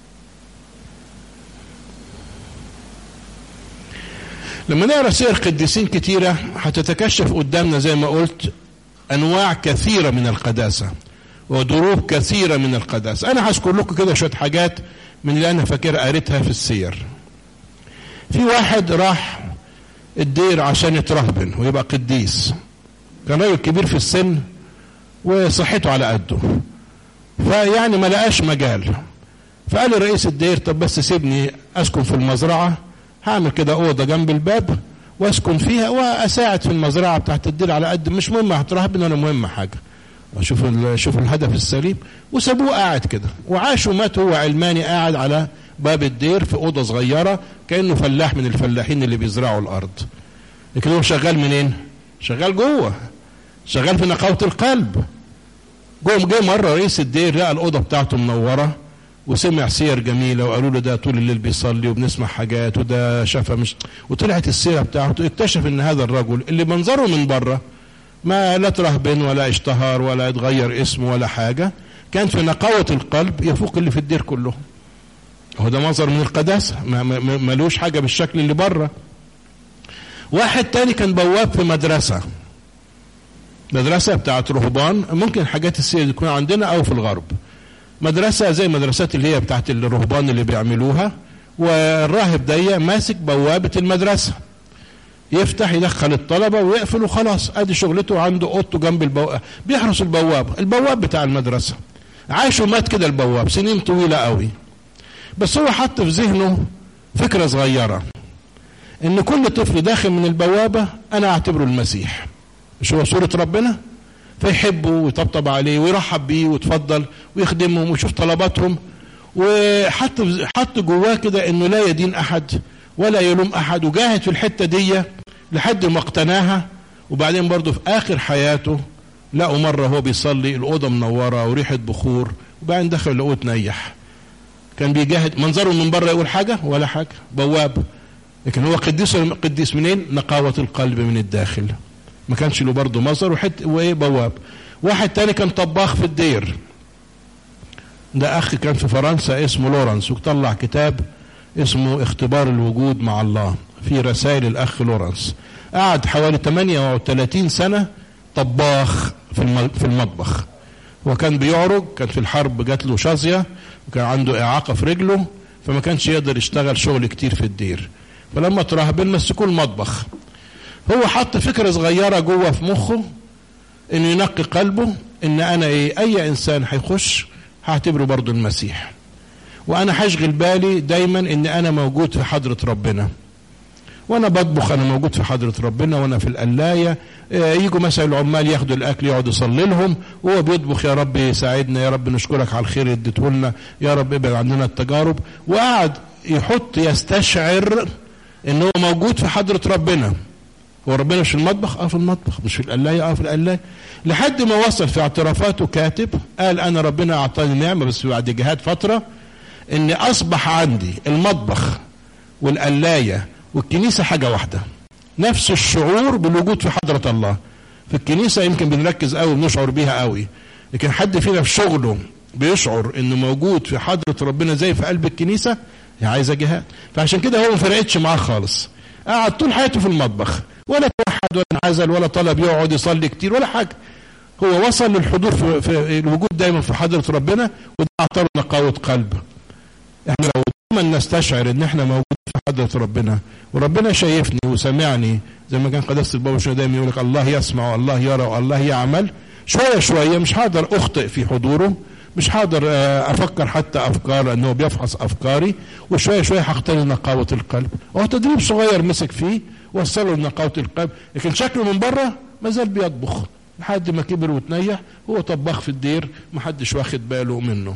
لما نقرا سير قديسين كتيره هتتكشف قدامنا زي ما قلت انواع كثيره من القداسه ودروب كثيره من القداسه انا هذكر لكم كده شويه حاجات من اللي انا فاكر قريتها في السير في واحد راح الدير عشان يترهبن ويبقى قديس كان راجل كبير في السن وصحته على قده فيعني ما لقاش مجال فقال لرئيس الدير طب بس سيبني اسكن في المزرعه هعمل كده اوضه جنب الباب واسكن فيها واساعد في المزرعه بتاعت الدير على قد مش مهم هترهبن ولا مهم حاجه شوف شوف الهدف السليم وسابوه قاعد كده وعاش ومات هو علماني قاعد على باب الدير في اوضه صغيره كانه فلاح من الفلاحين اللي بيزرعوا الارض لكن هو شغال منين؟ شغال جوه شغال في نقاوة القلب جم جه مرة رئيس الدير لقى الأوضة بتاعته منورة وسمع سير جميلة وقالوا له ده طول الليل بيصلي وبنسمع حاجات وده شافها مش وطلعت السيرة بتاعته اكتشف ان هذا الرجل اللي منظره من بره ما لا ترهبن ولا اشتهر ولا اتغير اسمه ولا حاجة كان في نقاوة القلب يفوق اللي في الدير كلهم هو ده منظر من القداسة ما ملوش حاجة بالشكل اللي بره واحد تاني كان بواب في مدرسة مدرسة بتاعت رهبان ممكن حاجات السير تكون عندنا أو في الغرب مدرسة زي مدرسات اللي هي بتاعت الرهبان اللي بيعملوها والراهب ده ماسك بوابة المدرسة يفتح يدخل الطلبة ويقفل وخلاص ادي شغلته عنده اوضته جنب البوابة بيحرس البواب البواب بتاع المدرسة عايش ومات كده البواب سنين طويلة قوي بس هو حط في ذهنه فكرة صغيرة ان كل طفل داخل من البوابة انا اعتبره المسيح مش هو صورة ربنا فيحبه ويطبطب عليه ويرحب بيه ويتفضل ويخدمهم ويشوف طلباتهم وحط حط جواه كده انه لا يدين احد ولا يلوم احد وجاهد في الحته دي لحد ما اقتناها وبعدين برضه في اخر حياته لقوا مره هو بيصلي الاوضه منوره وريحه بخور وبعدين دخل لقوه تنيح كان بيجاهد منظره من بره يقول حاجه ولا حاجه بواب لكن هو قديس قديس منين؟ نقاوه القلب من الداخل ما كانش له برضه مصدر وحت وايه بواب واحد تاني كان طباخ في الدير ده اخ كان في فرنسا اسمه لورنس وطلع كتاب اسمه اختبار الوجود مع الله في رسائل الاخ لورنس قعد حوالي 38 سنه طباخ في في المطبخ وكان بيعرج كان في الحرب جات له شظيه وكان عنده اعاقه في رجله فما كانش يقدر يشتغل شغل كتير في الدير فلما تراهبين مسكوه المطبخ هو حط فكره صغيره جوه في مخه انه ينقي قلبه ان انا ايه اي انسان هيخش هعتبره برضه المسيح وانا هشغل بالي دايما ان انا موجود في حضرة ربنا وانا بطبخ انا موجود في حضرة ربنا وانا في القلاية يجوا مثلا العمال ياخدوا الاكل يقعدوا يصلي لهم وهو بيطبخ يا رب يساعدنا يا رب نشكرك على الخير اللي اديته لنا يا رب ابعد عننا التجارب وقعد يحط يستشعر ان هو موجود في حضرة ربنا هو ربنا مش في المطبخ اه في المطبخ مش في القلاية اه في القلاية لحد ما وصل في اعترافاته كاتب قال انا ربنا اعطاني نعمة بس بعد جهاد فترة ان اصبح عندي المطبخ والقلاية والكنيسة حاجة واحدة نفس الشعور بالوجود في حضرة الله في الكنيسة يمكن بنركز قوي بنشعر بيها قوي لكن حد فينا في شغله بيشعر انه موجود في حضرة ربنا زي في قلب الكنيسة هي عايزة جهاد فعشان كده هو ما فرقتش معاه خالص قعد طول حياته في المطبخ ولا توحد ولا انعزل ولا طلب يقعد يصلي كتير ولا حاجة هو وصل للحضور في, في الوجود دايما في حضرة ربنا وده اعطاه نقاوة قلب احنا لو دايما نستشعر ان احنا موجود في حضرة ربنا وربنا شايفني وسمعني زي ما كان قداسة البابا شنو دايما يقول لك الله يسمع والله يرى والله يعمل شوية شوية مش هقدر اخطئ في حضوره مش هقدر افكر حتى افكار لانه بيفحص افكاري وشوية شوية هقتني نقاوة القلب هو تدريب صغير مسك فيه وصله لنقاوة القلب لكن شكله من بره ما زال بيطبخ لحد ما كبر وتنيح هو طباخ في الدير محدش واخد باله منه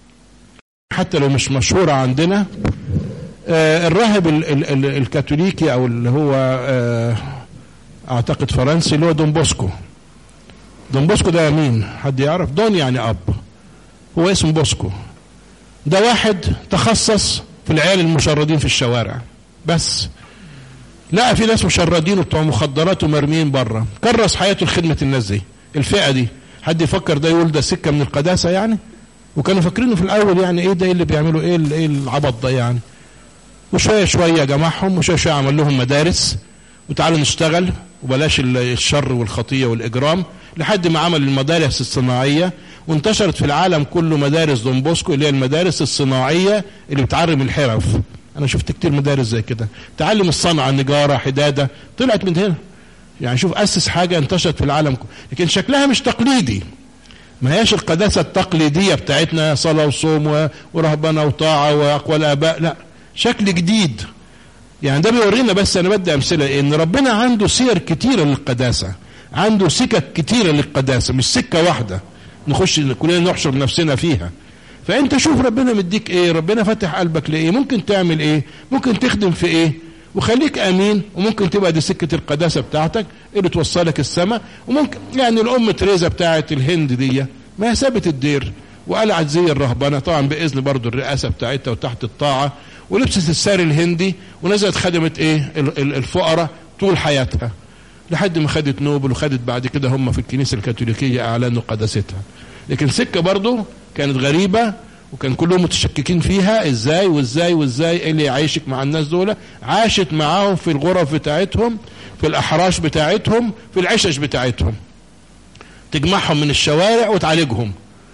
حتى لو مش مشهورة عندنا آه الراهب ال ال ال الكاثوليكي او اللي هو آه اعتقد فرنسي اللي هو دون بوسكو دون بوسكو ده مين حد يعرف دون يعني اب هو اسم بوسكو ده واحد تخصص في العيال المشردين في الشوارع بس لقى في ناس مشردين وبتوع مخدرات ومرميين بره كرس حياته لخدمه الناس دي الفئه دي حد يفكر ده يقول ده سكه من القداسه يعني وكانوا فاكرينه في الاول يعني ايه ده اللي بيعملوا ايه ايه العبط ده يعني وشويه شويه جمعهم وشويه شويه عمل لهم مدارس وتعالوا نشتغل وبلاش الشر والخطيه والاجرام لحد ما عمل المدارس الصناعيه وانتشرت في العالم كله مدارس دون بوسكو اللي هي المدارس الصناعيه اللي بتعلم الحرف انا شفت كتير مدارس زي كده تعلم الصنعه نجاره حداده طلعت من هنا يعني شوف اسس حاجه انتشرت في العالم كله لكن شكلها مش تقليدي ما هياش القداسة التقليدية بتاعتنا صلاة وصوم ورهبنة وطاعة وأقوال آباء لا شكل جديد يعني ده بيورينا بس أنا بدي أمثلة إن ربنا عنده سير كتيرة للقداسة عنده سكك كتيرة للقداسة مش سكة واحدة نخش كلنا نحشر نفسنا فيها فأنت شوف ربنا مديك إيه ربنا فتح قلبك لإيه ممكن تعمل إيه ممكن تخدم في إيه وخليك امين وممكن تبقى دي سكه القداسه بتاعتك اللي توصلك السماء وممكن يعني الام تريزا بتاعت الهند دي ما هي سابت الدير وقلعت زي الرهبنه طبعا باذن برضو الرئاسه بتاعتها وتحت الطاعه ولبست الساري الهندي ونزلت خدمت ايه الفقراء طول حياتها لحد ما خدت نوبل وخدت بعد كده هم في الكنيسه الكاثوليكيه اعلنوا قداستها لكن سكه برضو كانت غريبه وكان كلهم متشككين فيها ازاي وازاي وازاي ايه اللي يعيشك مع الناس دول عاشت معاهم في الغرف بتاعتهم في الاحراش بتاعتهم في العشش بتاعتهم تجمعهم من الشوارع وتعالجهم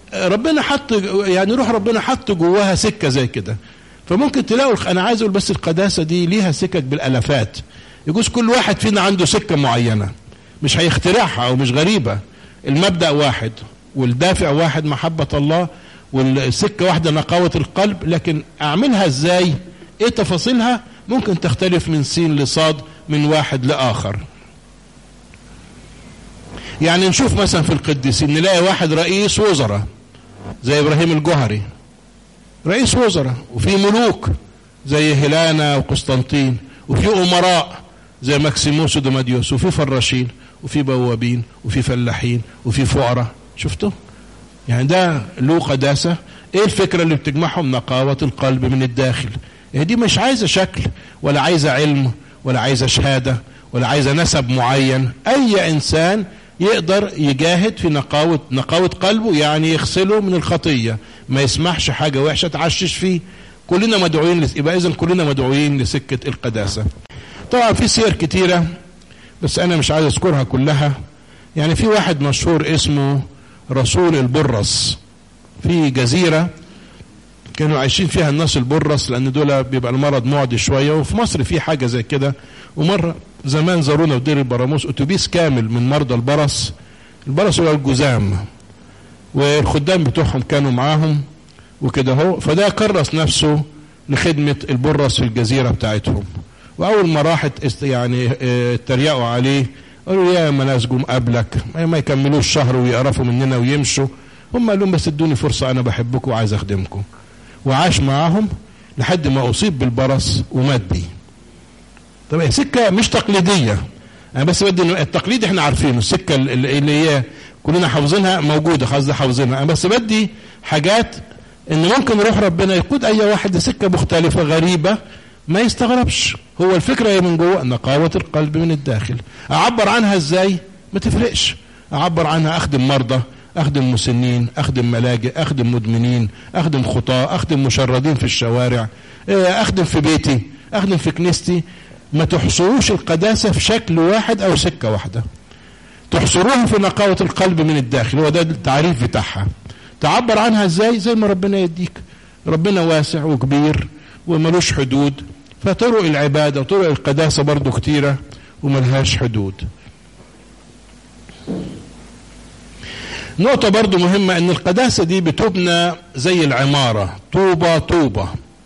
ربنا حط يعني روح ربنا حط جواها سكه زي كده فممكن تلاقوا انا عايز اقول بس القداسه دي ليها سكك بالالافات يجوز كل واحد فينا عنده سكه معينه مش هيخترعها او مش غريبه المبدا واحد والدافع واحد محبه الله والسكه واحده نقاوه القلب لكن اعملها ازاي ايه تفاصيلها ممكن تختلف من سين لصاد من واحد لاخر يعني نشوف مثلا في القديسين نلاقي واحد رئيس وزراء زي ابراهيم الجوهري رئيس وزراء وفي ملوك زي هيلانا وقسطنطين وفي امراء زي ماكسيموس ودوماديوس وفي فراشين وفي بوابين وفي فلاحين وفي فقراء شفتوا يعني ده له قداسة ايه الفكرة اللي بتجمعهم نقاوة القلب من الداخل يعني دي مش عايزة شكل ولا عايزة علم ولا عايزة شهادة ولا عايزة نسب معين اي انسان يقدر يجاهد في نقاوة نقاوة قلبه يعني يغسله من الخطية ما يسمحش حاجة وحشة تعشش فيه كلنا مدعوين لس... يبقى اذا كلنا مدعوين لسكة القداسة طبعا في سير كتيرة بس انا مش عايز اذكرها كلها يعني في واحد مشهور اسمه رسول البرص في جزيرة كانوا عايشين فيها الناس البرص لان دول بيبقى المرض معدي شوية وفي مصر في حاجة زي كده ومرة زمان زارونا في دير البراموس اتوبيس كامل من مرضى البرص البرص هو الجزام والخدام بتوعهم كانوا معاهم وكده هو فده كرس نفسه لخدمة البرص في الجزيرة بتاعتهم واول ما راحت يعني اتريقوا عليه قالوا يا ما ناس جم قبلك ما يكملوش شهر ويقرفوا مننا ويمشوا هم قالوا لهم بس ادوني فرصه انا بحبكم وعايز اخدمكم وعاش معاهم لحد ما اصيب بالبرص ومات بيه طب سكه مش تقليديه انا بس بدي التقليد احنا عارفينه السكه اللي هي كلنا حافظينها موجوده خلاص حافظينها انا بس بدي حاجات ان ممكن روح ربنا يقود اي واحد لسكه مختلفه غريبه ما يستغربش هو الفكرة هي من جوه نقاوة القلب من الداخل أعبر عنها إزاي ما تفرقش أعبر عنها أخدم مرضى أخدم مسنين أخدم ملاجئ أخدم مدمنين أخدم خطاة أخدم مشردين في الشوارع أخدم في بيتي أخدم في كنيستي ما تحصروش القداسة في شكل واحد أو سكة واحدة تحصروها في نقاوة القلب من الداخل هو ده التعريف بتاعها تعبر عنها ازاي زي ما ربنا يديك ربنا واسع وكبير وملوش حدود فطرق العبادة وطرق القداسة برضو كتيرة وملهاش حدود نقطة برضو مهمة ان القداسة دي بتبنى زي العمارة طوبة طوبة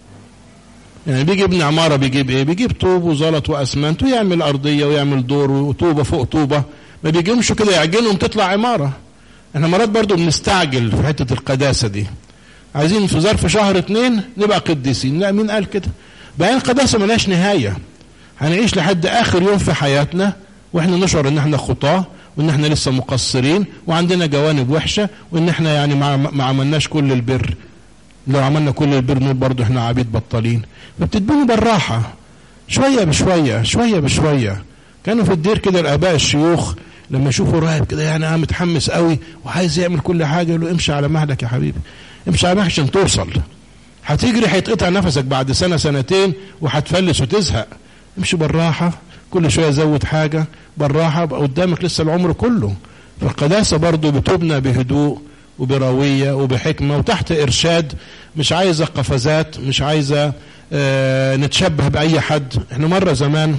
يعني بيجي ابن عمارة بيجيب ايه بيجيب طوب وزلط واسمنت ويعمل ارضية ويعمل دور وطوبة فوق طوبة ما بيجيهمش كده يعجنهم تطلع عمارة احنا مرات برضو بنستعجل في حتة القداسة دي عايزين في ظرف شهر اتنين نبقى قديسين لا مين قال كده بعدين القداسة ملهاش نهاية هنعيش لحد اخر يوم في حياتنا واحنا نشعر ان احنا خطاه وان احنا لسه مقصرين وعندنا جوانب وحشه وان احنا يعني ما, ما عملناش كل البر لو عملنا كل البر نقول برضه احنا عبيد بطالين فبتتبني بالراحه شويه بشويه شويه بشويه كانوا في الدير كده الاباء الشيوخ لما يشوفوا راهب كده يعني انا متحمس قوي وعايز يعمل كل حاجه يقول له امشي على مهلك يا حبيبي امشي على مهلك عشان توصل هتجري هيتقطع نفسك بعد سنه سنتين وهتفلس وتزهق امشي بالراحه كل شويه زود حاجه بالراحه بقى قدامك لسه العمر كله فالقداسه برضو بتبنى بهدوء وبرويه وبحكمه وتحت ارشاد مش عايزه قفزات مش عايزه آه نتشبه باي حد احنا مره زمان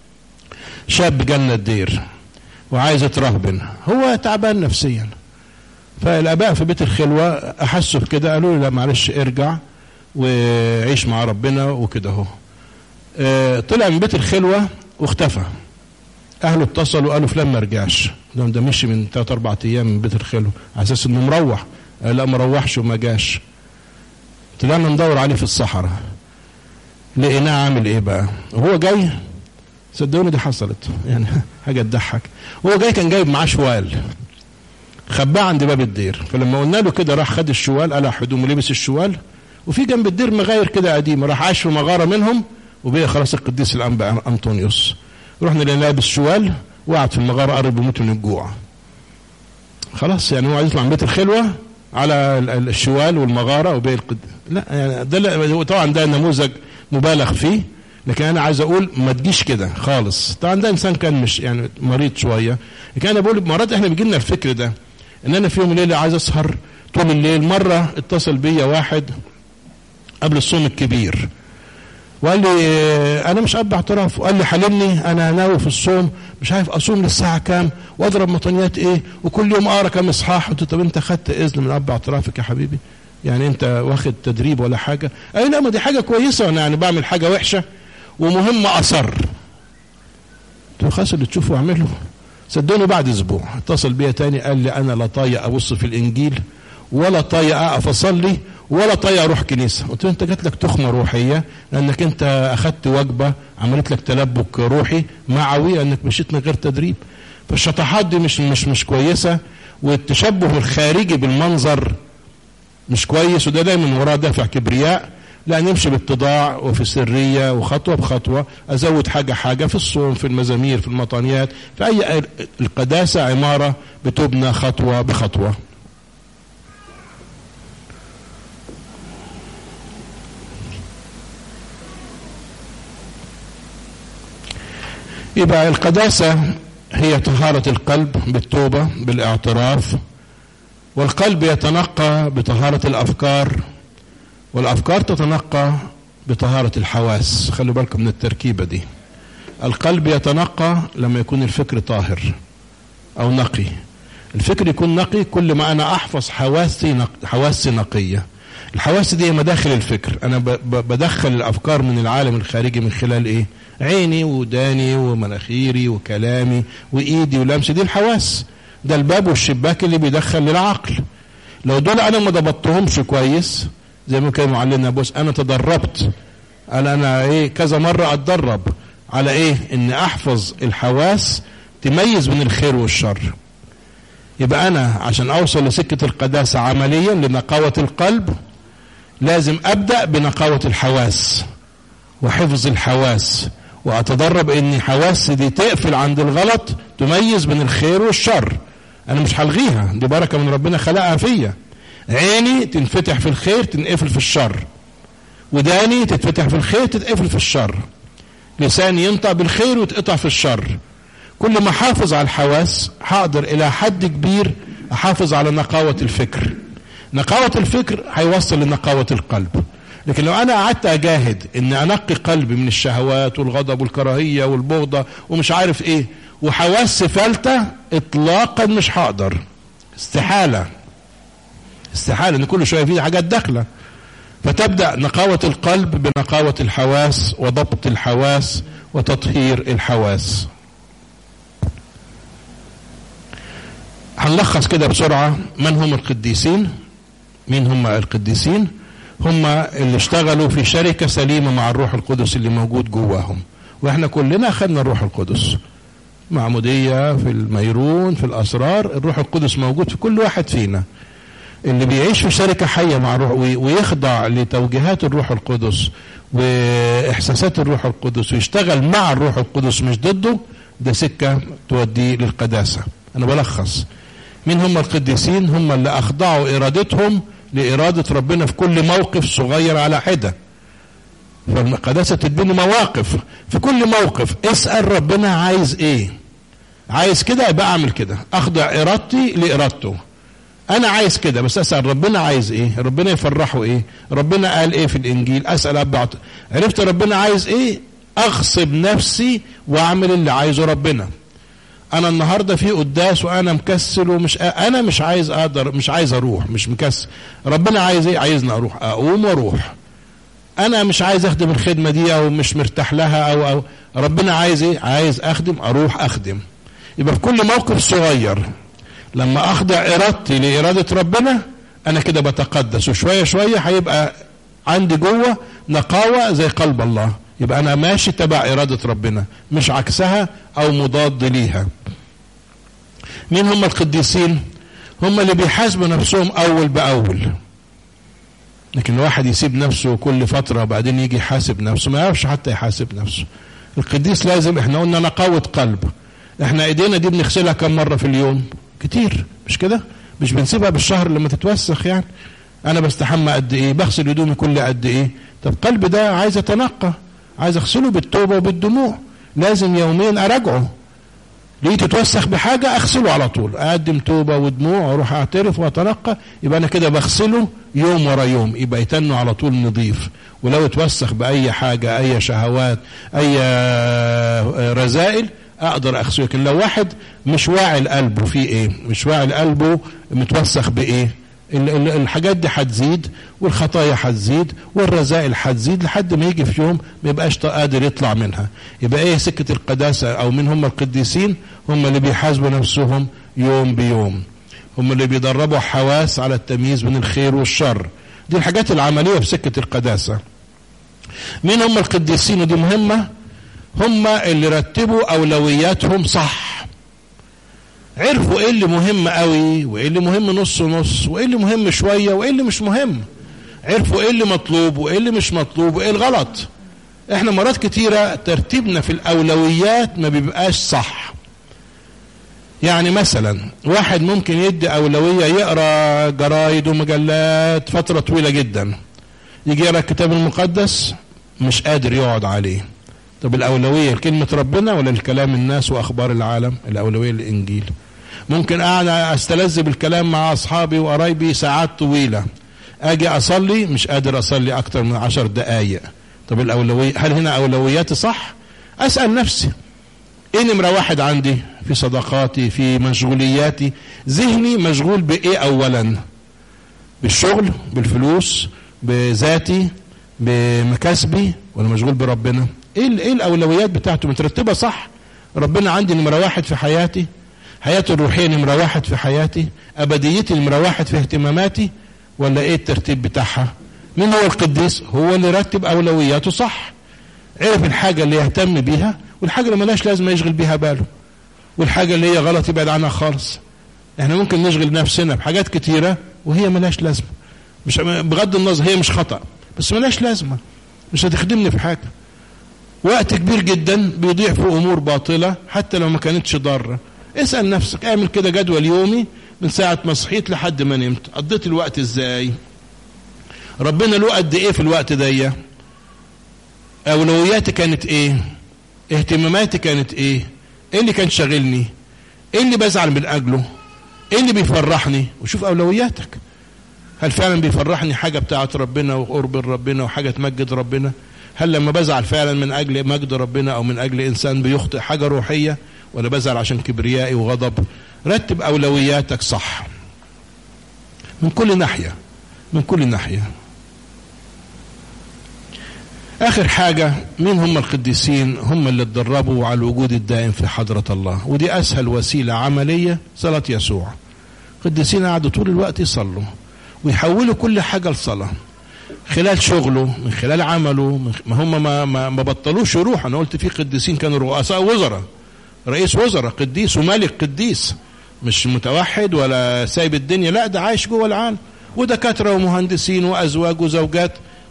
شاب جالنا الدير وعايز يترهبن هو تعبان نفسيا فالاباء في بيت الخلوه احسوا بكده قالوا له لا معلش ارجع وعيش مع ربنا وكده اهو آه طلع من بيت الخلوه واختفى اهله اتصلوا قالوا فلان ما رجعش ده ده مشي من ثلاث اربع ايام من بيت الخلوه على اساس انه مروح قال لا ما روحش وما جاش طلعنا ندور عليه في الصحراء لقيناه عامل ايه بقى وهو جاي صدقوني دي حصلت يعني حاجه تضحك هو جاي كان جايب معاه شوال خباه عند باب الدير فلما قلنا له كده راح خد الشوال قلع هدومه لبس الشوال وفي جنب الدير مغاير كده قديمه راح عاش في مغاره منهم وبقي خلاص القديس الانبا انطونيوس رحنا لقينا لابس شوال وقعد في المغاره قرب يموت من الجوع خلاص يعني هو عايز يطلع من بيت الخلوه على الشوال والمغاره وباقي القد لا يعني ده طبعا ده نموذج مبالغ فيه لكن انا عايز اقول ما تجيش كده خالص طبعا ده انسان كان مش يعني مريض شويه لكن انا بقول مرات احنا بيجي لنا الفكر ده ان انا في يوم وليله عايز اسهر طول الليل مرة اتصل بيا واحد قبل الصوم الكبير وقال لي انا مش اب اعتراف وقال لي حلمني انا ناوي في الصوم مش عارف اصوم للساعه كام واضرب مطنيات ايه وكل يوم اقرا كام اصحاح قلت طب انت خدت اذن من اب اعترافك يا حبيبي يعني انت واخد تدريب ولا حاجه اي لا ما دي حاجه كويسه انا يعني بعمل حاجه وحشه ومهم اصر قلت له خلاص اللي تشوفه اعمله صدقوني بعد اسبوع اتصل بيا تاني قال لي انا لا طايق ابص في الانجيل ولا طايق اقف اصلي ولا طايق اروح كنيسه قلت له انت جات لك تخمه روحيه لانك انت اخذت وجبه عملت لك تلبك روحي معوي لانك مشيت من غير تدريب فالشطحات دي مش مش مش كويسه والتشبه الخارجي بالمنظر مش كويس وده دايما وراه دافع كبرياء لا نمشي باتضاع وفي سرية وخطوة بخطوة أزود حاجة حاجة في الصوم في المزامير في المطانيات في أي القداسة عمارة بتبنى خطوة بخطوة يبقى القداسة هي طهارة القلب بالتوبة بالاعتراف والقلب يتنقى بطهارة الأفكار والأفكار تتنقى بطهارة الحواس خلوا بالكم من التركيبة دي القلب يتنقى لما يكون الفكر طاهر أو نقي الفكر يكون نقي كل ما أنا أحفظ حواسي نق... حواسي نقية الحواس دي مداخل الفكر أنا ب... بدخل الأفكار من العالم الخارجي من خلال إيه عيني وداني ومناخيري وكلامي وإيدي ولمسي دي الحواس ده الباب والشباك اللي بيدخل للعقل لو دول أنا ما ضبطتهمش كويس زي ما كان معلمنا بص انا تدربت قال انا ايه كذا مرة اتدرب على ايه ان احفظ الحواس تميز بين الخير والشر يبقى انا عشان اوصل لسكة القداسة عمليا لنقاوة القلب لازم ابدأ بنقاوة الحواس وحفظ الحواس واتدرب ان حواسي دي تقفل عند الغلط تميز بين الخير والشر انا مش هلغيها دي بركة من ربنا خلقها فيا عيني تنفتح في الخير تنقفل في الشر وداني تتفتح في الخير تتقفل في الشر لساني ينطق بالخير ويتقطع في الشر كل ما حافظ على الحواس هقدر الى حد كبير احافظ على نقاوة الفكر نقاوة الفكر هيوصل لنقاوة القلب لكن لو انا قعدت اجاهد ان انقي قلبي من الشهوات والغضب والكراهية والبغضة ومش عارف ايه وحواس فلتة اطلاقا مش هقدر استحالة استحالة ان كل شوية فيه حاجات داخلة فتبدأ نقاوة القلب بنقاوة الحواس وضبط الحواس وتطهير الحواس هنلخص كده بسرعة من هم القديسين مين هم القديسين هم اللي اشتغلوا في شركة سليمة مع الروح القدس اللي موجود جواهم واحنا كلنا اخذنا الروح القدس معمودية في الميرون في الأسرار الروح القدس موجود في كل واحد فينا اللي بيعيش في شركة حية مع الروح ويخضع لتوجيهات الروح القدس وإحساسات الروح القدس ويشتغل مع الروح القدس مش ضده ده سكة توديه للقداسة أنا بلخص مين هم القديسين هم اللي أخضعوا إرادتهم لإرادة ربنا في كل موقف صغير على حدة فالقداسة تديني مواقف في كل موقف اسأل ربنا عايز ايه عايز كده يبقى اعمل كده اخضع ارادتي لارادته انا عايز كده بس اسال ربنا عايز ايه ربنا يفرحه ايه ربنا قال ايه في الانجيل اسال ابعت عرفت ربنا عايز ايه اغصب نفسي واعمل اللي عايزه ربنا انا النهارده في قداس وانا مكسل ومش انا مش عايز اقدر مش عايز اروح مش مكسل ربنا عايز ايه عايزني اروح اقوم واروح انا مش عايز اخدم الخدمه دي او مش مرتاح لها او او ربنا عايز ايه عايز اخدم اروح اخدم يبقى في كل موقف صغير لما اخضع ارادتي لاراده ربنا انا كده بتقدس وشويه شويه هيبقى عندي جوه نقاوه زي قلب الله يبقى انا ماشي تبع اراده ربنا مش عكسها او مضاد ليها مين هم القديسين هم اللي بيحاسبوا نفسهم اول باول لكن الواحد يسيب نفسه كل فتره وبعدين يجي يحاسب نفسه ما يعرفش حتى يحاسب نفسه القديس لازم احنا قلنا نقاوه قلب احنا ايدينا دي بنغسلها كم مره في اليوم كتير مش كده مش بنسيبها بالشهر لما تتوسخ يعني انا بستحمى قد ايه بغسل هدومي كل قد ايه طب قلبي ده عايز اتنقى عايز اغسله بالتوبه وبالدموع لازم يوميا اراجعه لقيت اتوسخ بحاجة اغسله على طول اقدم توبة ودموع واروح اعترف واتنقى يبقى انا كده بغسله يوم ورا يوم يبقى يتنه على طول نظيف ولو اتوسخ باي حاجة اي شهوات اي رذائل اقدر اغسله لكن لو واحد مش واعي لقلبه فيه ايه مش واعي لقلبه متوسخ بايه الحاجات دي هتزيد والخطايا هتزيد والرذائل هتزيد لحد ما يجي في يوم ما يبقاش قادر يطلع منها يبقى ايه سكة القداسة او من هم القديسين هم اللي بيحاسبوا نفسهم يوم بيوم هم اللي بيدربوا حواس على التمييز بين الخير والشر دي الحاجات العملية في سكة القداسة مين هم القديسين ودي مهمة هم اللي رتبوا اولوياتهم صح عرفوا ايه اللي مهم قوي وايه اللي مهم نص نص وايه اللي مهم شويه وايه اللي مش مهم عرفوا ايه اللي مطلوب وايه اللي مش مطلوب وايه الغلط احنا مرات كتيره ترتيبنا في الاولويات ما بيبقاش صح يعني مثلا واحد ممكن يدي اولويه يقرا جرايد ومجلات فتره طويله جدا يجي يقرا الكتاب المقدس مش قادر يقعد عليه طب الاولويه لكلمه ربنا ولا لكلام الناس واخبار العالم الاولويه للانجيل ممكن قاعد استلذ بالكلام مع اصحابي وقرايبي ساعات طويله اجي اصلي مش قادر اصلي اكتر من عشر دقايق طب الاولويه هل هنا اولوياتي صح اسال نفسي ايه نمره واحد عندي في صداقاتي في مشغولياتي ذهني مشغول بايه اولا بالشغل بالفلوس بذاتي بمكاسبي ولا مشغول بربنا ايه ايه الاولويات بتاعته مترتبه صح ربنا عندي نمره واحد في حياتي حياتي الروحيه نمره واحد في حياتي ابديتي نمره واحد في اهتماماتي ولا ايه الترتيب بتاعها مين هو القديس هو اللي رتب اولوياته صح عرف الحاجه اللي يهتم بيها والحاجه اللي ملاش لازمه يشغل بيها باله والحاجه اللي هي غلط يبعد عنها خالص احنا ممكن نشغل نفسنا بحاجات كتيره وهي ملاش لازمه مش بغض النظر هي مش خطا بس ملاش لازمه مش هتخدمني في حاجه وقت كبير جدا بيضيع في امور باطله حتى لو ما كانتش ضاره اسال نفسك اعمل كده جدول يومي من ساعه ما صحيت لحد ما نمت قضيت الوقت ازاي ربنا له قد ايه في الوقت ده اولوياتي كانت ايه اهتماماتي كانت ايه ايه اللي كان شاغلني ايه اللي بزعل من اجله ايه اللي بيفرحني وشوف اولوياتك هل فعلا بيفرحني حاجه بتاعت ربنا وقرب ربنا وحاجه تمجد ربنا هل لما بزعل فعلا من اجل مجد ربنا او من اجل انسان بيخطئ حاجه روحيه ولا بزعل عشان كبريائي وغضب رتب اولوياتك صح من كل ناحيه من كل ناحيه اخر حاجه مين هم القديسين هم اللي اتدربوا على الوجود الدائم في حضره الله ودي اسهل وسيله عمليه صلاه يسوع القديسين قعدوا طول الوقت يصلوا ويحولوا كل حاجه لصلاه خلال شغله من خلال عمله ما هم ما, ما, ما بطلوش يروح انا قلت في قديسين كانوا رؤساء وزراء رئيس وزراء قديس وملك قديس مش متوحد ولا سايب الدنيا لا ده عايش جوه العالم ودكاتره ومهندسين وازواج وزوجات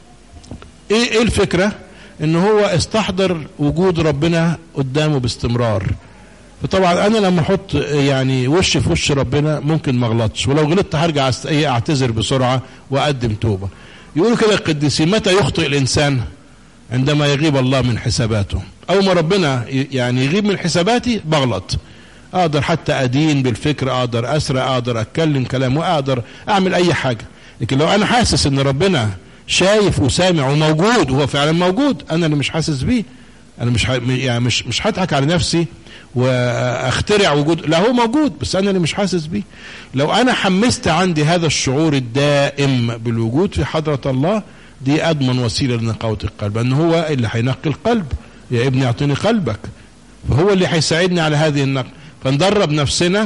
ايه ايه الفكره ان هو استحضر وجود ربنا قدامه باستمرار فطبعا انا لما احط يعني وش في وش ربنا ممكن ما اغلطش ولو غلطت هرجع اعتذر بسرعه واقدم توبه يقولوا كده القديسين متى يخطئ الانسان عندما يغيب الله من حساباته او ما ربنا يعني يغيب من حساباتي بغلط اقدر حتى ادين بالفكر اقدر اسرع اقدر اتكلم كلام واقدر اعمل اي حاجه لكن لو انا حاسس ان ربنا شايف وسامع وموجود وهو فعلا موجود انا اللي مش حاسس بيه انا مش يعني مش مش هضحك على نفسي واخترع وجود لا هو موجود بس انا اللي مش حاسس بيه لو انا حمست عندي هذا الشعور الدائم بالوجود في حضره الله دي اضمن وسيله لنقاوه القلب ان هو اللي هينقي القلب يا ابني اعطيني قلبك فهو اللي هيساعدني على هذه النقل فندرب نفسنا